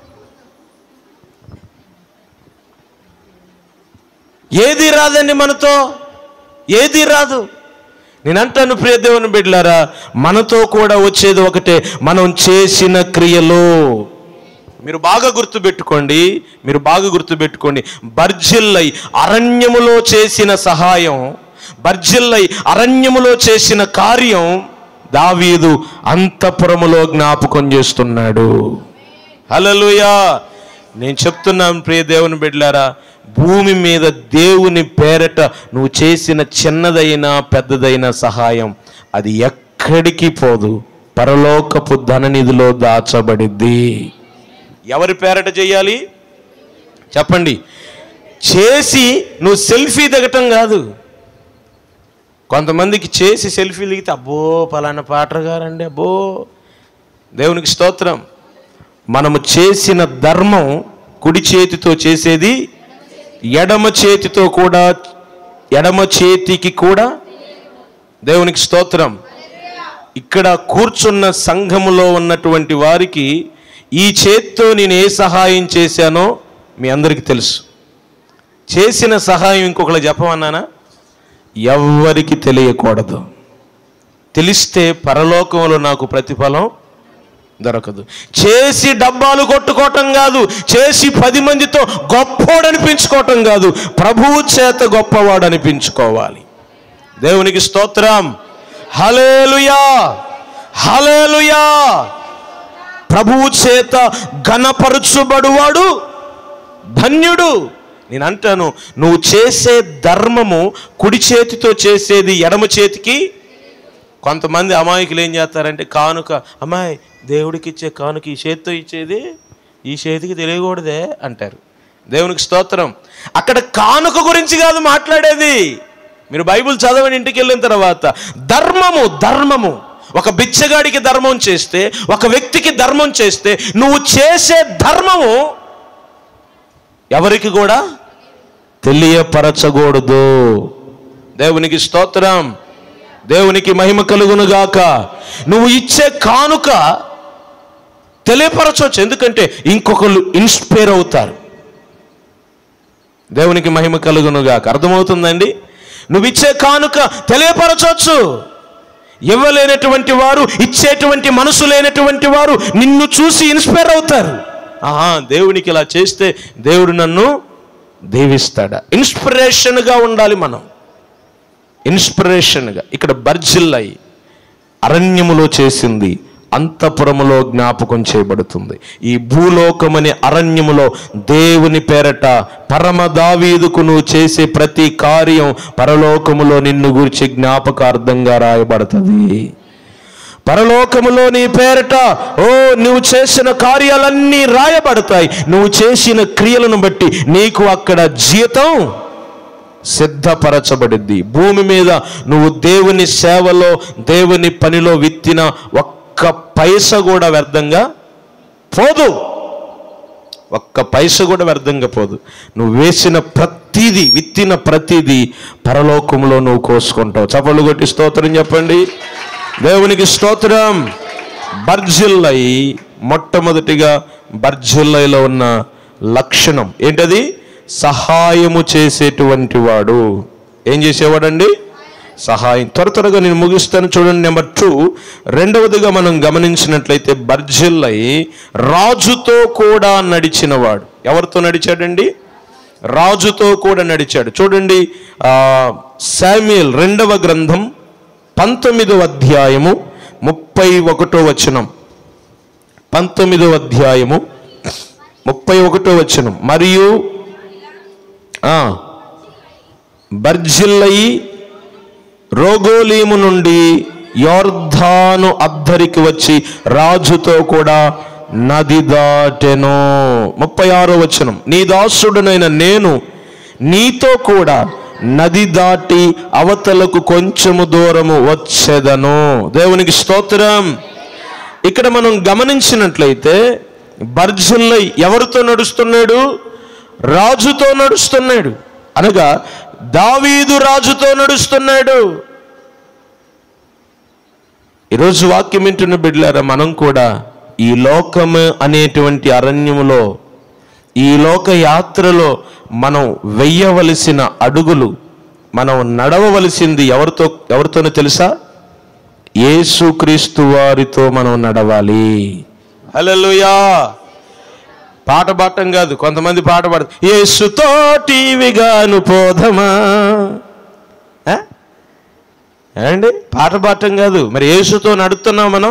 ఏది రాదండి మనతో ఏది రాదు నేను అంటాను ప్రియ దేవుని బిడ్డలారా మనతో కూడా వచ్చేది ఒకటే మనం చేసిన క్రియలు మీరు బాగా గుర్తుపెట్టుకోండి మీరు బాగా గుర్తుపెట్టుకోండి బర్జిల్లై అరణ్యములో చేసిన సహాయం బర్జిల్లై అరణ్యములో చేసిన కార్యం దావీదు అంతఃపురములో జ్ఞాపకం చేస్తున్నాడు హల్లెలూయా నేను చెప్తున్నాను ప్రియ దేవుని బిడ్డలారా భూమి మీద దేవుని పేరట నువ్వు చేసిన చిన్నదైనా పెద్దదైన సహాయం అది ఎక్కడికి పోదు పరలోకపు ధననిధిలో దాచబడిద్ది ఎవరి పేరట చేయాలి చెప్పండి చేసి నువ్వు సెల్ఫీ దిగటం కాదు కొంతమందికి చేసి సెల్ఫీ దిగితే అబ్బో పలానా పాటర్ గారండి అబ్బో దేవునికి స్తోత్రం మనము చేసిన ధర్మం కుడి చేతితో చేసేది ఎడమ చేతితో కూడా ఎడమ చేతికి కూడా దేవునికి స్తోత్రం ఇక్కడ కూర్చున్న సంఘములో ఉన్నటువంటి వారికి ఈ చేత్తో నేను ఏ సహాయం చేశానో మీ అందరికీ తెలుసు చేసిన సహాయం ఇంకొకరు చెప్పమన్నానా ఎవ్వరికి తెలియకూడదు తెలిస్తే పరలోకంలో నాకు ప్రతిఫలం దొరకదు చేసి డబ్బాలు కొట్టుకోవటం కాదు చేసి పది మందితో గొప్పోడు అనిపించుకోవటం కాదు ప్రభువు చేత గొప్పవాడు అనిపించుకోవాలి దేవునికి స్తోత్రం హలేలుయా హలేలుయా ప్రభువు చేత ఘనపరచుబడువాడు ధన్యుడు నేను అంటాను నువ్వు చేసే ధర్మము కుడి చేతితో చేసేది ఎడమ చేతికి కొంతమంది అమాయకులు ఏం చేస్తారంటే కానుక అమ్మాయి దేవుడికి ఇచ్చే కానుక ఈ చేతితో ఇచ్చేది ఈ చేతికి తెలియకూడదే అంటారు దేవునికి స్తోత్రం అక్కడ కానుక గురించి కాదు మాట్లాడేది మీరు బైబిల్ చదవని ఇంటికి వెళ్ళిన తర్వాత ధర్మము ధర్మము ఒక బిచ్చగాడికి ధర్మం చేస్తే ఒక వ్యక్తికి ధర్మం చేస్తే నువ్వు చేసే ధర్మము ఎవరికి కూడా తెలియపరచకూడదు దేవునికి స్తోత్రం దేవునికి మహిమ కలుగునుగాక నువ్వు ఇచ్చే కానుక తెలియపరచవచ్చు ఎందుకంటే ఇంకొకరు ఇన్స్పైర్ అవుతారు దేవునికి మహిమ కలుగునుగాక అర్థమవుతుందండి నువ్వు ఇచ్చే కానుక తెలియపరచవచ్చు ఇవ్వలేనటువంటి వారు ఇచ్చేటువంటి మనసు లేనటువంటి వారు నిన్ను చూసి ఇన్స్పైర్ అవుతారు ఆహా దేవునికి ఇలా చేస్తే దేవుడు నన్ను దీవిస్తాడా ఇన్స్పిరేషన్గా ఉండాలి మనం ఇన్స్పిరేషన్గా ఇక్కడ బర్జిల్లై అరణ్యములో చేసింది అంతఃపురములో జ్ఞాపకం చేయబడుతుంది ఈ భూలోకమనే అరణ్యములో దేవుని పేరట పరమ దావీదుకు నువ్వు చేసే ప్రతి కార్యం పరలోకములో నిన్ను గురించి జ్ఞాపకార్థంగా రాయబడుతుంది పరలోకములో నీ పేరట ఓ నువ్వు చేసిన కార్యాలన్నీ రాయబడతాయి నువ్వు చేసిన క్రియలను బట్టి నీకు అక్కడ జీతం సిద్ధపరచబడిద్ది భూమి మీద నువ్వు దేవుని సేవలో దేవుని పనిలో విత్తిన ఒక్క పైస కూడా వ్యర్థంగా పోదు ఒక్క పైస కూడా వ్యర్థంగా పోదు నువ్వు వేసిన ప్రతిదీ విత్తిన ప్రతిదీ పరలోకంలో నువ్వు కోసుకుంటావు చపళ్ళు కొట్టి స్తోత్రం చెప్పండి దేవునికి స్తోత్రం బర్జిల్లై మొట్టమొదటిగా బర్జిల్లైలో ఉన్న లక్షణం ఏంటది సహాయము చేసేటువంటి వాడు ఏం చేసేవాడండి సహాయం త్వర త్వరగా నేను ముగిస్తాను చూడండి నెంబర్ టూ రెండవదిగా మనం గమనించినట్లయితే బర్జిల్లై రాజుతో కూడా నడిచినవాడు ఎవరితో నడిచాడండి రాజుతో కూడా నడిచాడు చూడండి ఆ శామ్యుయల్ రెండవ గ్రంథం పంతొమ్మిదవ అధ్యాయము ముప్పై ఒకటో వచనం పంతొమ్మిదవ అధ్యాయము ముప్పై ఒకటో వచనం మరియు ఆ, బర్జిల్లయి రోగోలీము నుండి యోర్ధాను అద్దరికి వచ్చి రాజుతో కూడా నది దాటెను ముప్పై ఆరో వచనం నీ దాసుడునైన నేను నీతో కూడా నది దాటి అవతలకు కొంచెము దూరము వచ్చేదను దేవునికి స్తోత్రం ఇక్కడ మనం గమనించినట్లయితే బర్జుల్లై ఎవరితో నడుస్తున్నాడు రాజుతో నడుస్తున్నాడు అనగా దావీదు రాజుతో నడుస్తున్నాడు ఈరోజు వాక్యం వింటున్న బిడ్డలారా మనం కూడా ఈ లోకము అనేటువంటి అరణ్యములో ఈ లోక యాత్రలో మనం వెయ్యవలసిన అడుగులు మనం నడవవలసింది ఎవరితో ఎవరితోనో తెలుసా యేసుక్రీస్తు వారితో మనం నడవాలి హల్లెలూయా పాట పాడటం కాదు కొంతమంది పాట పాడతారు యేసుతోటివిగాను పోదమా ఆ? ఏమండి పాట పాడటం కాదు మరి యేసుతో నడుస్తున్నాం మనం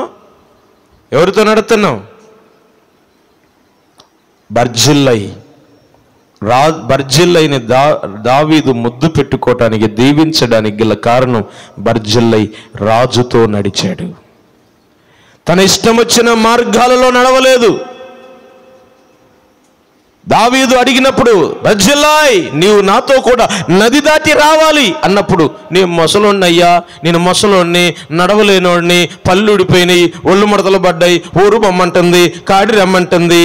ఎవరితో నడుస్తున్నాం బర్జిల్లై రా బర్జిల్లైన దా దావీదు ముద్దు పెట్టుకోవటానికి దీవించడానికి గల కారణం బర్జిల్లై రాజుతో నడిచాడు తన ఇష్టం వచ్చిన మార్గాలలో నడవలేదు దావీదు అడిగినప్పుడు బజ్జిల్లాయ్ నీవు నాతో కూడా నది దాటి రావాలి అన్నప్పుడు నేను మొసలోన్నయ్యా నేను మొసలోన్ని నడవలేనోడిని పళ్ళు ఊడిపోయినాయి ఒళ్ళు ముడతలు పడ్డాయి ఊరు బొమ్మంటుంది కాడి రమ్మంటుంది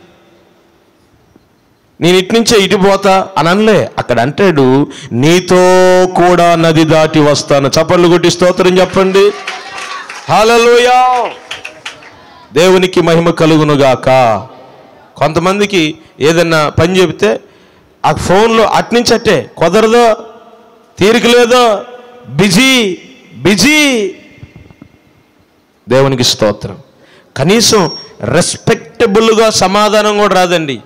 నేను ఇటు నుంచే ఇటు పోతా అని అనలే అక్కడ అంటాడు నీతో కూడా నది దాటి వస్తాను చప్పట్లు కొట్టి స్తోత్రం చెప్పండి హల్లెలూయా దేవునికి మహిమ కలుగునుగాక కొంతమందికి ఏదన్నా పని చెబితే ఆ ఫోన్లో అట్నుంచి అట్టే కుదరదో తీరిక లేదో బిజీ బిజీ దేవునికి స్తోత్రం కనీసం రెస్పెక్టబుల్గా సమాధానం కూడా రాదండి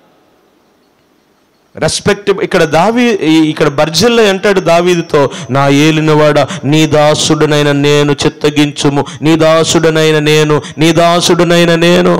రెస్పెక్ట్ ఇక్కడ దావి ఈ- ఇక్కడ బర్జిల్లో అంటాడు దావీదుతో నా ఏలినవాడ నీ దాసుడనైన నేను చిత్తగించుము నీ దాసుడనైన నేను నీ దాసుడనైన నేను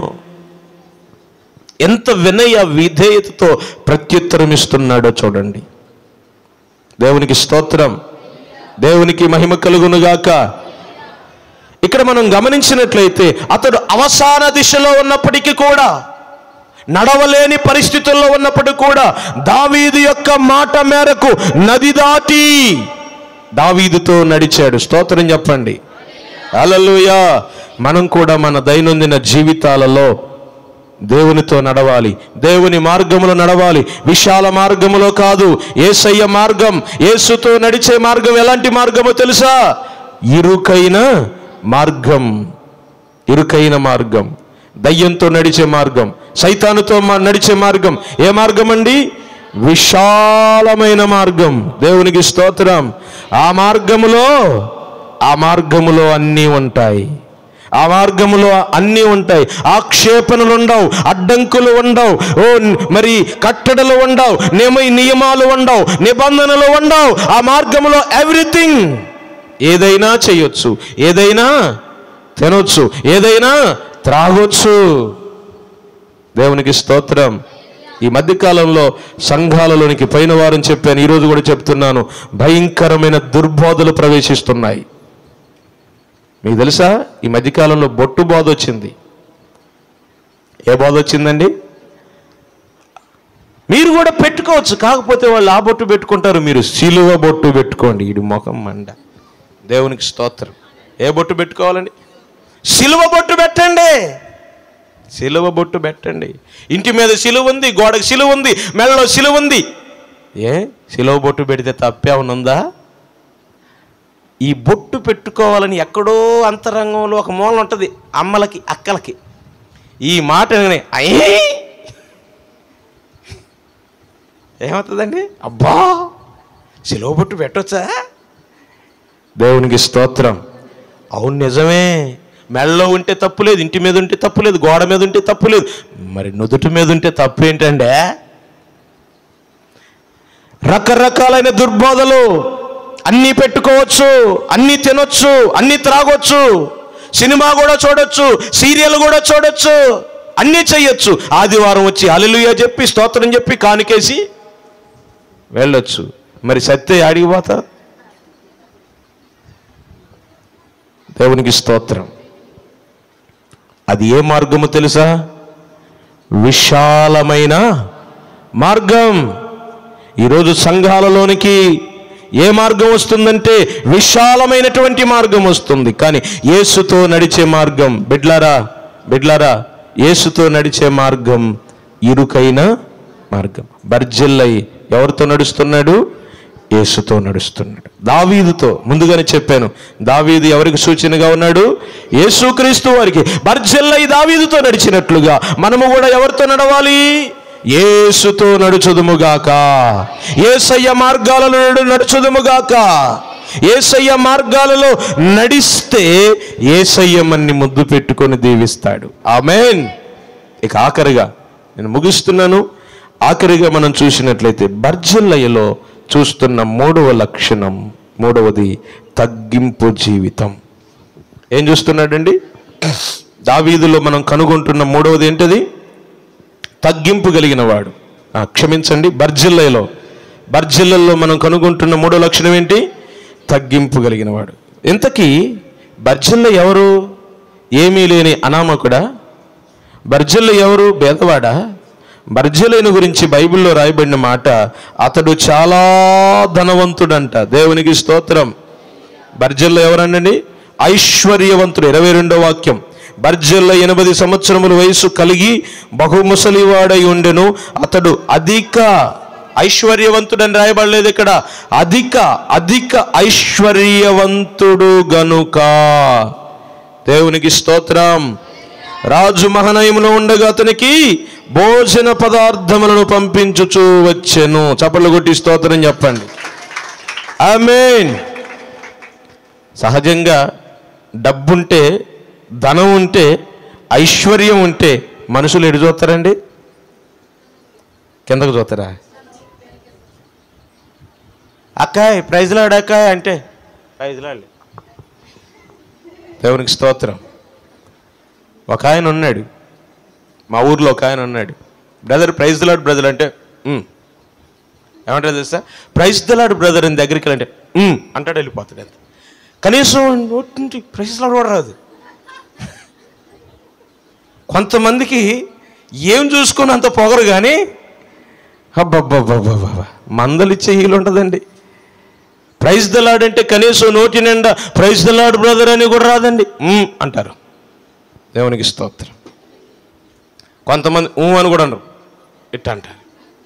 ఎంత వినయ విధేయతతో ప్రత్యుత్తరం ఇస్తున్నాడో చూడండి దేవునికి స్తోత్రం దేవునికి మహిమ కలుగునుగాక ఇక్కడ మనం గమనించినట్లయితే అతడు అవసాన దిశలో ఉన్నప్పటికీ కూడా నడవలేని పరిస్థితుల్లో ఉన్నప్పటికీ కూడా దావీదు యొక్క మాట మేరకు నది దాటి దావీదుతో నడిచాడు స్తోత్రం చెప్పండి హల్లెలూయా మనం కూడా మన దైనందిన జీవితాలలో దేవునితో నడవాలి దేవుని మార్గములో నడవాలి విశాల మార్గములో కాదు ఏసయ్య మార్గం యేసుతో నడిచే మార్గం ఎలాంటి మార్గమో తెలుసా ఇరుకైన మార్గం ఇరుకైన మార్గం దయ్యంతో నడిచే మార్గం సైతానుతో మా- నడిచే మార్గం ఏ మార్గం అండి విశాలమైన మార్గం దేవునికి స్తోత్రం ఆ మార్గములో ఆ మార్గములో అన్నీ ఉంటాయి ఆ మార్గములో అన్నీ ఉంటాయి ఆక్షేపణలు ఉండవు అడ్డంకులు ఉండవు ఓ న్- మరి కట్టడలు ఉండవు నియమ నియమాలు ఉండవు నిబంధనలు ఉండవు ఆ మార్గములో ఎవ్రీథింగ్ ఏదైనా చేయొచ్చు ఏదైనా తినొచ్చు ఏదైనా త్రాగొచ్చు దేవునికి స్తోత్రం ఈ మధ్యకాలంలో సంఘాలలోనికి పైన వారం చెప్పాను ఈరోజు కూడా చెప్తున్నాను భయంకరమైన దుర్బోధలు ప్రవేశిస్తున్నాయి మీకు తెలుసా ఈ మధ్యకాలంలో బొట్టు బోధ వచ్చింది ఏ బోధ వచ్చిందండి మీరు కూడా పెట్టుకోవచ్చు కాకపోతే వాళ్ళు ఆ బొట్టు పెట్టుకుంటారు మీరు సిలువ బొట్టు పెట్టుకోండి ఇది ముఖం మండ దేవునికి స్తోత్రం ఏ బొట్టు పెట్టుకోవాలండి సిలువ బొట్టు పెట్టండి సిలువ బొట్టు పెట్టండి ఇంటి మీద సిలువ ఉంది గోడకు సిలువ ఉంది మెడలో సిలువ ఉంది ఏ సిలువ బొట్టు పెడితే తప్పేమన్నా ఉందా ఈ బొట్టు పెట్టుకోవాలని ఎక్కడో అంతరంగంలో ఒక మూల ఉంటుంది అమ్మలకి అక్కలకి ఈ మాట వినగానే, అయ్యే ఏమవుతుందండి అబ్బా సిలువ బొట్టు పెట్టొచ్చా దేవునికి స్తోత్రం అవును నిజమే మెడలో ఉంటే తప్పులేదు ఇంటి మీద ఉంటే తప్పులేదు గోడ మీద ఉంటే తప్పులేదు మరి నుదుటి మీద ఉంటే తప్పు ఏంటంటే రకరకాలైన దుర్బోధలు అన్నీ పెట్టుకోవచ్చు అన్నీ తినొచ్చు అన్నీ త్రాగొచ్చు సినిమా కూడా చూడొచ్చు సీరియల్ కూడా చూడొచ్చు అన్నీ చెయ్యొచ్చు ఆదివారం వచ్చి అలలుయ చెప్పి స్తోత్రం చెప్పి కానికేసి వెళ్ళొచ్చు మరి సత్య ఆడికి పోతా దేవునికి స్తోత్రం అది ఏ మార్గము తెలుసా విశాలమైన మార్గం ఈరోజు సంఘాలలోనికి ఏ మార్గం వస్తుందంటే విశాలమైనటువంటి మార్గం వస్తుంది కానీ యేసుతో నడిచే మార్గం బిడ్లారా బిడ్లారా యేసుతో నడిచే మార్గం ఇరుకైన మార్గం బర్జిల్లై ఎవరితో నడుస్తున్నాడు యేసుతో నడుస్తున్నాడు దావీదుతో ముందుగానే చెప్పాను దావీదు ఎవరికి సూచనగా ఉన్నాడు యేసుక్రీస్తు వారికి బర్జిల్లై దావీదుతో నడిచినట్లుగా మనము కూడా ఎవరితో నడవాలి యేసుతో నడుచుదుముగాక ఏసయ్య మార్గాలలో నడు- నడుచుదుముగాక ఏసయ్య మార్గాలలో నడిస్తే ఏసయ్య మన్ని ముద్దు పెట్టుకొని దీవిస్తాడు ఆమెన్ ఇక ఆఖరిగా నేను ముగిస్తున్నాను ఆఖరిగా మనం చూసినట్లయితే బర్జిల్లయ్యలో చూస్తున్న మూడవ లక్షణం మూడవది తగ్గింపు జీవితం ఏం చూస్తున్నాడండి దావీదులో మనం కనుగొంటున్న మూడవది ఏంటది తగ్గింపు కలిగిన వాడు ఆ, క్షమించండి బర్జిల్లలో బర్జిల్లల్లో మనం కనుగొంటున్న మూడో లక్షణం ఏంటి తగ్గింపు కలిగిన వాడు ఇంతకీ బర్జిల్ల ఎవరు ఏమీ లేని అనామకుడా బర్జిల్ల ఎవరు బేదవాడా బర్జిలైన గురించి బైబిల్లో రాయబడిన మాట అతడు చాలా ధనవంతుడంట దేవునికి స్తోత్రం బర్జిల్ల ఎవరనండి ఐశ్వర్యవంతుడు ఇరవై రెండో వాక్యం బర్జిల్ల ఎనభై సంవత్సరముల వయసు కలిగి బహు ముసలివాడై ఉండెను అతడు అధిక ఐశ్వర్యవంతుడని రాయబడలేదు ఇక్కడ అధిక అధిక ఐశ్వర్యవంతుడు గనుక దేవునికి స్తోత్రం రాజు మహనయములో ఉండగా అతనికి భోజన పదార్థములను పంపించుచూ వచ్చెను చప్పట్లు కొట్టి స్తోత్రం చెప్పండి ఆమేన్ సహజంగా డబ్బుంటే ధనం ఉంటే ఐశ్వర్యం ఉంటే మనుషులు ఎటు చూస్తారండి కిందకు చూస్తారా అక్కాయ్ ప్రైజ్లాడు అక్కాయ్ అంటే ప్రైజ్లాడు దేవునికి స్తోత్రం ఒక ఆయన ఉన్నాడు మా ఊర్లో ఒక ఆయన ఉన్నాడు బ్రదర్ ప్రైజ్ దలాడు బ్రదర్ అంటే "ఉమ్." ఏమంటారు తెలుసా ప్రైజ్ దలాడు బ్రదర్ అని దగ్గరికి అంటే "ఉమ్" అంటాడు వెళ్ళిపోతాడు అంతే కనీసం నోటి నుండి ప్రైజ్ లాడు కూడా రాదు కొంతమందికి ఏం చూసుకొని అంత పొగరు కానీ అబ్బబ్బబ్బబ్బబ్బా మందలు ఇచ్చే హీలు ఉంటుందండి ప్రైజ్ దలాడ్ అంటే కనీసం నోటి నిండా ప్రైజ్ దలాడ్ బ్రదర్ అని కూడా రాదండి "ఉమ్" అంటారు దేవునికి స్తోత్రం కొంతమంది ఊ అని కూడా అనరు ఇట్ట అంటారు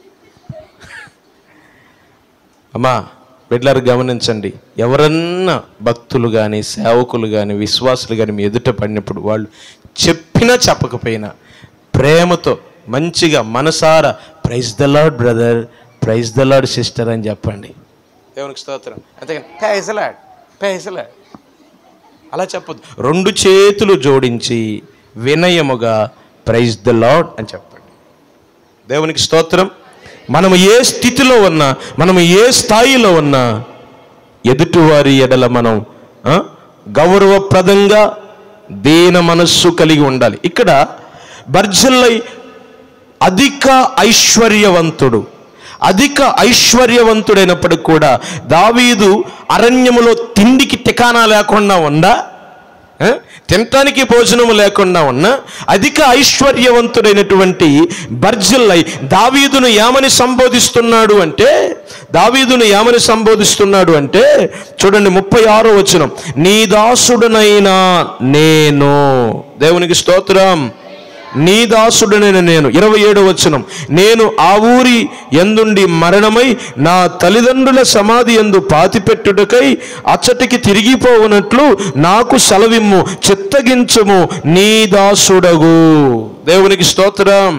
అమ్మా బిడ్డలారు గమనించండి ఎవరన్నా భక్తులు కానీ సేవకులు కానీ విశ్వాసులు కానీ మీ ఎదుట పడినప్పుడు వాళ్ళు చెప్పినా చెప్పకపోయినా ప్రేమతో మంచిగా మనసారా praise the Lord brother praise the Lord sister అని చెప్పండి దేవునికి స్తోత్రం అంతేగాని పేసలాడ్ పేసలాడ్ అలా చెప్పొద్దు రెండు చేతులు జోడించి వినయముగా ప్రైజ్ ద లాడ్ అని చెప్పండి దేవునికి స్తోత్రం మనం ఏ స్థితిలో ఉన్నా మనం ఏ స్థాయిలో ఉన్నా ఎదుటివారి ఎడల మనం ఆ, గౌరవప్రదంగా దీన మనస్సు కలిగి ఉండాలి ఇక్కడ బర్జల్లై అధిక ఐశ్వర్యవంతుడు అధిక ఐశ్వర్యవంతుడైనప్పటికి కూడా దావీదు అరణ్యములో తిండికి టికానా లేకుండా ఉందా ఆ? తినటానికి భోజనము లేకుండా ఉన్న అధిక ఐశ్వర్యవంతుడైనటువంటి బర్జిల్లై దావీదును ఏమని సంబోధిస్తున్నాడు అంటే దావీదును ఏమని సంబోధిస్తున్నాడు అంటే చూడండి ముప్పై ఆరో వచనం నీ దాసుడునైనా నేను దేవునికి స్తోత్రం నీ దాసుడనైన నేను ఇరవై ఏడో వచనం నేను ఆ ఊరి ఎందుండి మరణమై నా తల్లిదండ్రుల సమాధి ఎందు పాతిపెట్టుటకై అచ్చటికి తిరిగిపోవునట్లు నాకు సెలవిమ్ము చిత్తగించము నీ దాసుడగు దేవునికి స్తోత్రం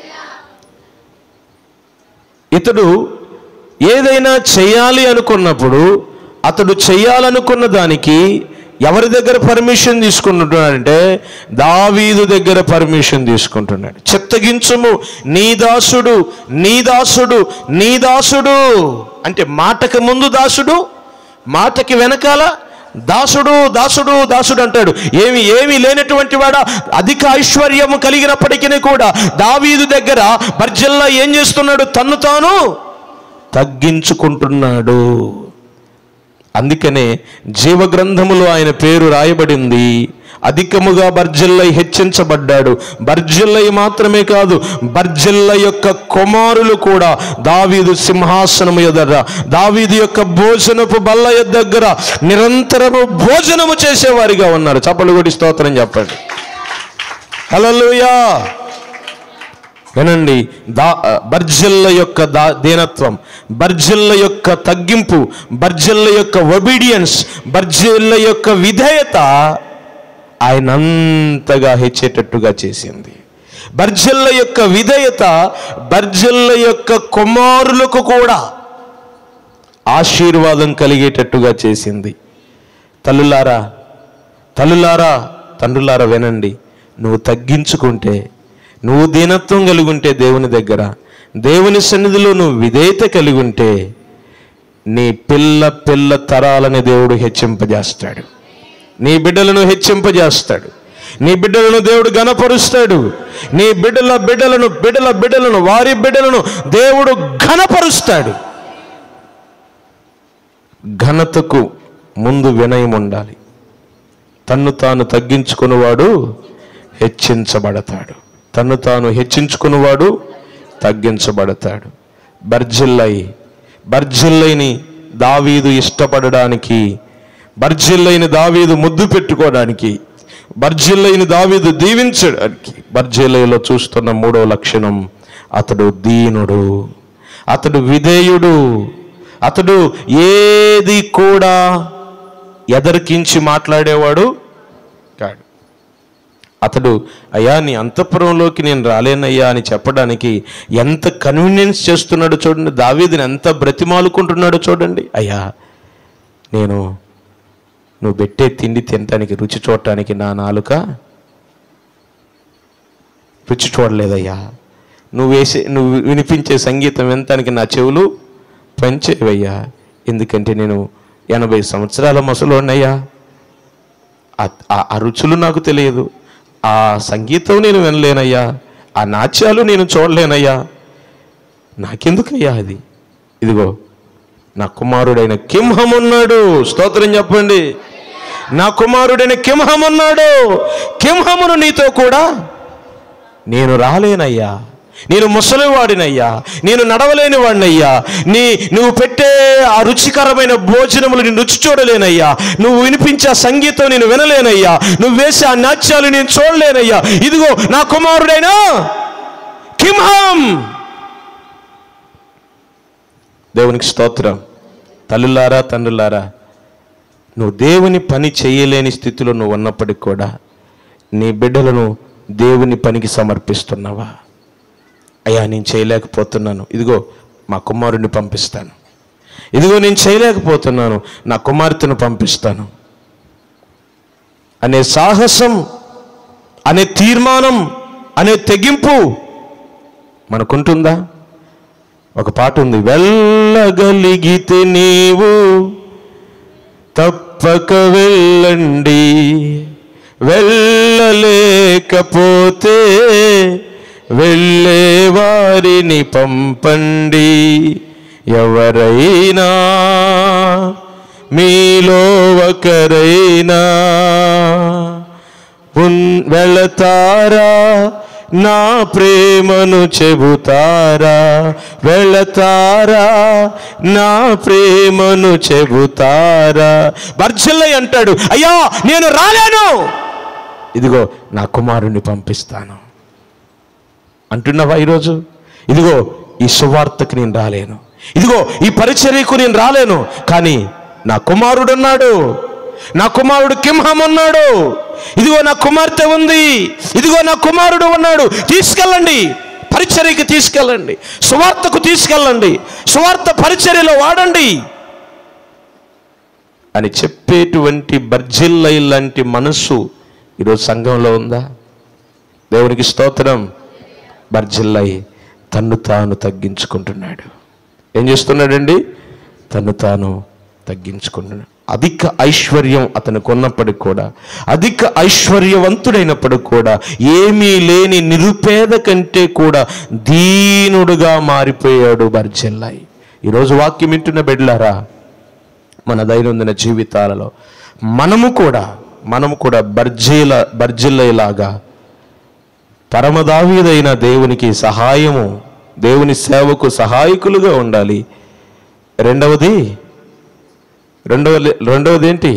ఇతడు ఏదైనా చేయాలి అనుకున్నప్పుడు అతడు చేయాలనుకున్న దానికి ఎవరి దగ్గర పర్మిషన్ తీసుకుంటున్నాడంటే దావీదు దగ్గర పర్మిషన్ తీసుకుంటున్నాడు చిత్తగించుము నీ దాసుడు నీ దాసుడు నీ దాసుడు అంటే మాటకి ముందు దాసుడు మాటకి వెనకాల దాసుడు దాసుడు దాసుడు అంటాడు ఏమి ఏమి లేనటువంటి వాడా అధిక ఐశ్వర్యము కలిగినప్పటికీ కూడా దావీదు దగ్గర బర్జిల్లా ఏం చేస్తున్నాడు తన్ను తాను తగ్గించుకుంటున్నాడు అందుకనే జీవగ్రంథములో ఆయన పేరు రాయబడింది అధికముగా బర్జిల్లై హెచ్చించబడ్డాడు బర్జిల్లై మాత్రమే కాదు బర్జిల్ల యొక్క కుమారులు కూడా దావీదు సింహాసనము ఎదుర దావీదు యొక్క భోజనపు బల్ల దగ్గర నిరంతరము భోజనము చేసేవారిగా ఉన్నారు చప్పలు కొడి స్తోత్రం చెప్పండి హల్లెలూయా వినండి దా బర్జిల్ల యొక్క దా దీనత్వం బర్జిల్ల యొక్క తగ్గింపు బర్జిల్ల యొక్క ఒబీడియన్స్ బర్జిల్ల యొక్క విధేయత ఆయన అంతగా హెచ్చేటట్టుగా చేసింది బర్జిల్ల యొక్క విధేయత బర్జిల్ల యొక్క కుమారులకు కూడా ఆశీర్వాదం కలిగేటట్టుగా చేసింది తల్లులారా తల్లులారా తండ్రులారా వినండి నువ్వు తగ్గించుకుంటే నువ్వు దీనత్వం కలిగి ఉంటే దేవుని దగ్గర దేవుని సన్నిధిలో నువ్వు విధేయత కలిగి ఉంటే నీ పిల్ల పిల్ల తరాలని దేవుడు హెచ్చింపజేస్తాడు నీ బిడ్డలను హెచ్చింపజేస్తాడు నీ బిడ్డలను దేవుడు గణపరుస్తాడు నీ బిడ్డల బిడ్డలను బిడ్డల బిడ్డలను వారి బిడ్డలను దేవుడు ఘనపరుస్తాడు ఘనతకు ముందు వినయం ఉండాలి తన్ను తాను తగ్గించుకున్నవాడు హెచ్చించబడతాడు తన్ను తాను హెచ్చించుకున్నవాడు తగ్గించబడతాడు బర్జిల్లై బర్జిల్లైని దావీదు ఇష్టపడడానికి బర్జిల్లైని దావీదు ముద్దు పెట్టుకోవడానికి బర్జిల్లైని దావీదు దీవించడానికి బర్జిల్లైలో చూస్తున్న మూడో లక్షణం అతడు దీనుడు అతడు విధేయుడు అతడు ఏది కూడా ఎదరికించి మాట్లాడేవాడు కాడు అతడు అయ్యా నీ అంతఃపురంలోకి నేను రాలేనయ్యా అని చెప్పడానికి ఎంత కన్వీనియన్స్ చేస్తున్నాడో చూడండి దావీదిని ఎంత బ్రతిమాలుకుంటున్నాడో చూడండి అయ్యా నేను నువ్వు పెట్టే తిండి తినటానికి రుచి చూడటానికి నా నాలుక రుచి చూడలేదయ్యా నువ్వు వేసే నువ్వు వినిపించే సంగీతం వినటానికి నా చెవులు పనిచేవయ్యా ఎందుకంటే నేను ఎనభై సంవత్సరాల ముసలోన్నయ్యా ఆ- ఆ- ఆ రుచులు నాకు తెలియదు ఆ సంగీతం నేను వినలేనయ్యా ఆ నాట్యాలు నేను చూడలేనయ్యా నాకెందుకయ్యా అది ఇదిగో నా కుమారుడైన కింహం ఉన్నాడు స్తోత్రం చెప్పండి నా కుమారుడైన కింహం ఉన్నాడు కింహమును నీతో కూడా నేను రాలేనయ్యా నేను ముసలివాడినయ్యా నేను నడవలేని వాడినయ్యా నీ నువ్వు పెట్టే ఆ రుచికరమైన భోజనములు నేను రుచి చూడలేనయ్యా నువ్వు వినిపించే ఆ సంగీతం నేను వినలేనయ్యా నువ్వు వేసే ఆ నాట్యాలు నేను చూడలేనయ్యా ఇదిగో నా కుమారుడైనా కింహం దేవునికి స్తోత్రం తల్లులారా తండ్రులారా నువ్వు దేవుని పని చేయలేని స్థితిలో నువ్వు ఉన్నప్పటికి కూడా నీ బిడ్డలను దేవుని పనికి సమర్పిస్తున్నావా అయ్యా నేను చేయలేకపోతున్నాను ఇదిగో మా కుమారుడిని పంపిస్తాను ఇదిగో నేను చేయలేకపోతున్నాను నా కుమార్తెను పంపిస్తాను అనే సాహసం అనే తీర్మానం అనే తెగింపు మనకుంటుందా ఒక పాట ఉంది వెళ్ళగలిగితే నీవు తప్పక వెళ్ళండి వెళ్ళలేకపోతే వెళ్ళే వారిని పంపండి ఎవరైనా మీలో ఒకరైనా ఉన్- వెళతారా నా ప్రేమను చెబుతారా వెళతారా నా ప్రేమను చెబుతారా బర్జల్లయ్య అంటాడు అయ్యా నేను రాలేను ఇదిగో నా కుమారుణ్ణి పంపిస్తాను అంటున్నావా ఈరోజు ఇదిగో ఈ సువార్తకు నేను రాలేను ఇదిగో ఈ పరిచర్యకు నేను రాలేను కానీ నా కుమారుడు ఉన్నాడు నా కుమారుడు కింహం ఉన్నాడు ఇదిగో నా కుమార్తె ఉంది ఇదిగో నా కుమారుడు ఉన్నాడు తీసుకెళ్ళండి పరిచర్యకి తీసుకెళ్ళండి సువార్తకు తీసుకెళ్ళండి సువార్త పరిచర్యలో వాడండి అని చెప్పేటువంటి బర్జిల్లై లాంటి మనస్సు ఈరోజు సంఘంలో ఉందా దేవునికి స్తోత్రం బర్జిల్లై తన్ను తాను తగ్గించుకుంటున్నాడు ఏం చేస్తున్నాడండి తన్ను తాను తగ్గించుకుంటున్నాడు అధిక ఐశ్వర్యం అతనికి ఉన్నప్పటికి కూడా అధిక ఐశ్వర్యవంతుడైనప్పటికి కూడా ఏమీ లేని నిరుపేద కంటే కూడా దీనుడుగా మారిపోయాడు బర్జిల్లాయి ఈరోజు వాక్యం వింటున్న బిడ్డలారా మన దైనందిన జీవితాలలో మనము కూడా మనము కూడా బర్జీల బర్జిల్లలాగా పరమదావీదైన దేవునికి సహాయము దేవుని సేవకు సహాయకులుగా ఉండాలి రెండవది రెండవ రెండవది ఏంటి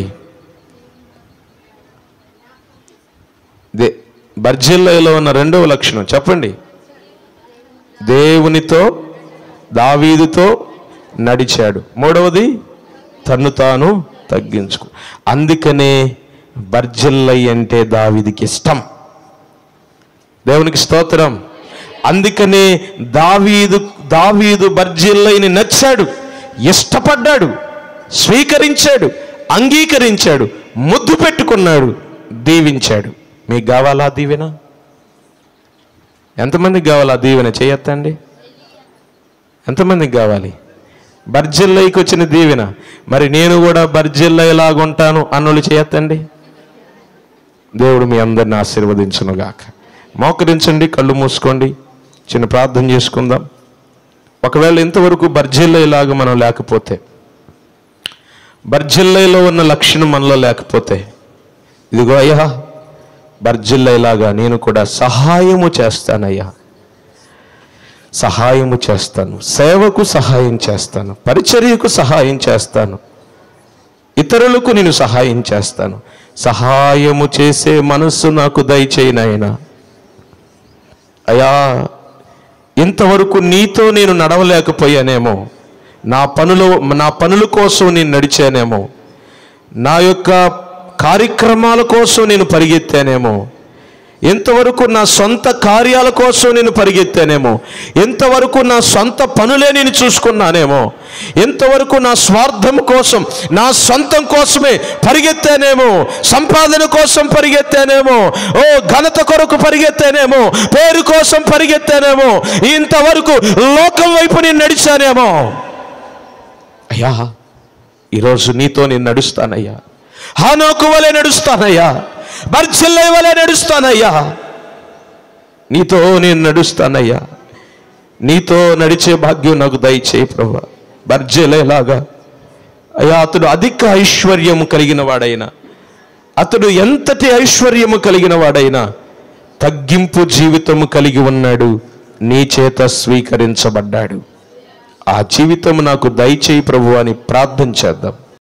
దే బర్జిల్లలో ఉన్న రెండవ లక్షణం చెప్పండి దేవునితో దావీదుతో నడిచాడు మూడవది తన్ను తాను తగ్గించుకు అందుకనే బర్జిల్లై అంటే దావీదికి ఇష్టం దేవునికి స్తోత్రం అందుకనే దావీదు దావీదు బర్జిల్లైని నచ్చాడు ఇష్టపడ్డాడు స్వీకరించాడు అంగీకరించాడు ముద్దు పెట్టుకున్నాడు దీవించాడు మీకు కావాలా దీవెన ఎంతమందికి కావాలా దీవెన చేయొద్దండి ఎంతమందికి కావాలి బర్జిల్లైకి వచ్చిన దీవెన మరి నేను కూడా బర్జిల్లైలాగుంటాను అన్నోళ్ళు చేయొద్దండి దేవుడు మీ అందరిని ఆశీర్వదించునుగాక మోకరించండి కళ్ళు మూసుకోండి చిన్న ప్రార్థన చేసుకుందాం ఒకవేళ ఇంతవరకు బర్జిల్లయ్యలాగా మనం లేకపోతే బర్జిల్లయ్యలో ఉన్న లక్షణం మనలో లేకపోతే ఇదిగో అయ్యా బర్జిల్లయ్యలాగా నేను కూడా సహాయము చేస్తానయ్యా సహాయము చేస్తాను సేవకు సహాయం చేస్తాను పరిచర్యకు సహాయం చేస్తాను ఇతరులకు నేను సహాయం చేస్తాను సహాయము చేసే మనస్సు నాకు దయచేయనాయన అయా ఇంతవరకు నీతో నేను నడవలేకపోయానేమో నా పనులు నా పనుల కోసం నేను నడిచానేమో నా యొక్క కార్యక్రమాల కోసం నేను పరిగెత్తానేమో ఎంతవరకు నా సొంత కార్యాల కోసం నేను పరిగెత్తానేమో ఎంతవరకు నా సొంత పనులే నేను చూసుకున్నానేమో ఎంతవరకు నా స్వార్థం కోసం నా సొంతం కోసమే పరిగెత్తానేమో సంపాదన కోసం పరిగెత్తానేమో ఓ ఘనత కొరకు పరిగెత్తానేమో పేరు కోసం పరిగెత్తానేమో ఇంతవరకు లోకం వైపు నేను నడిచానేమో అయ్యా ఈరోజు నీతో నేను నడుస్తానయ్యా హానోకు వలె నడుస్తానయ్యా బర్చిల్లై వలె నడుస్తానయ్యా నీతో నేను నడుస్తానయ్యా నీతో నడిచే భాగ్యం నాకు దయచేయి ప్రభా బర్జలేలాగా అయ్యా అతడు అధిక ఐశ్వర్యము కలిగిన వాడైనా అతడు ఎంతటి ఐశ్వర్యము కలిగిన వాడైనా తగ్గింపు జీవితము కలిగి ఉన్నాడు నీ చేత స్వీకరించబడ్డాడు ఆ జీవితం నాకు దయచేయి ప్రభు అని ప్రార్థన చేద్దాం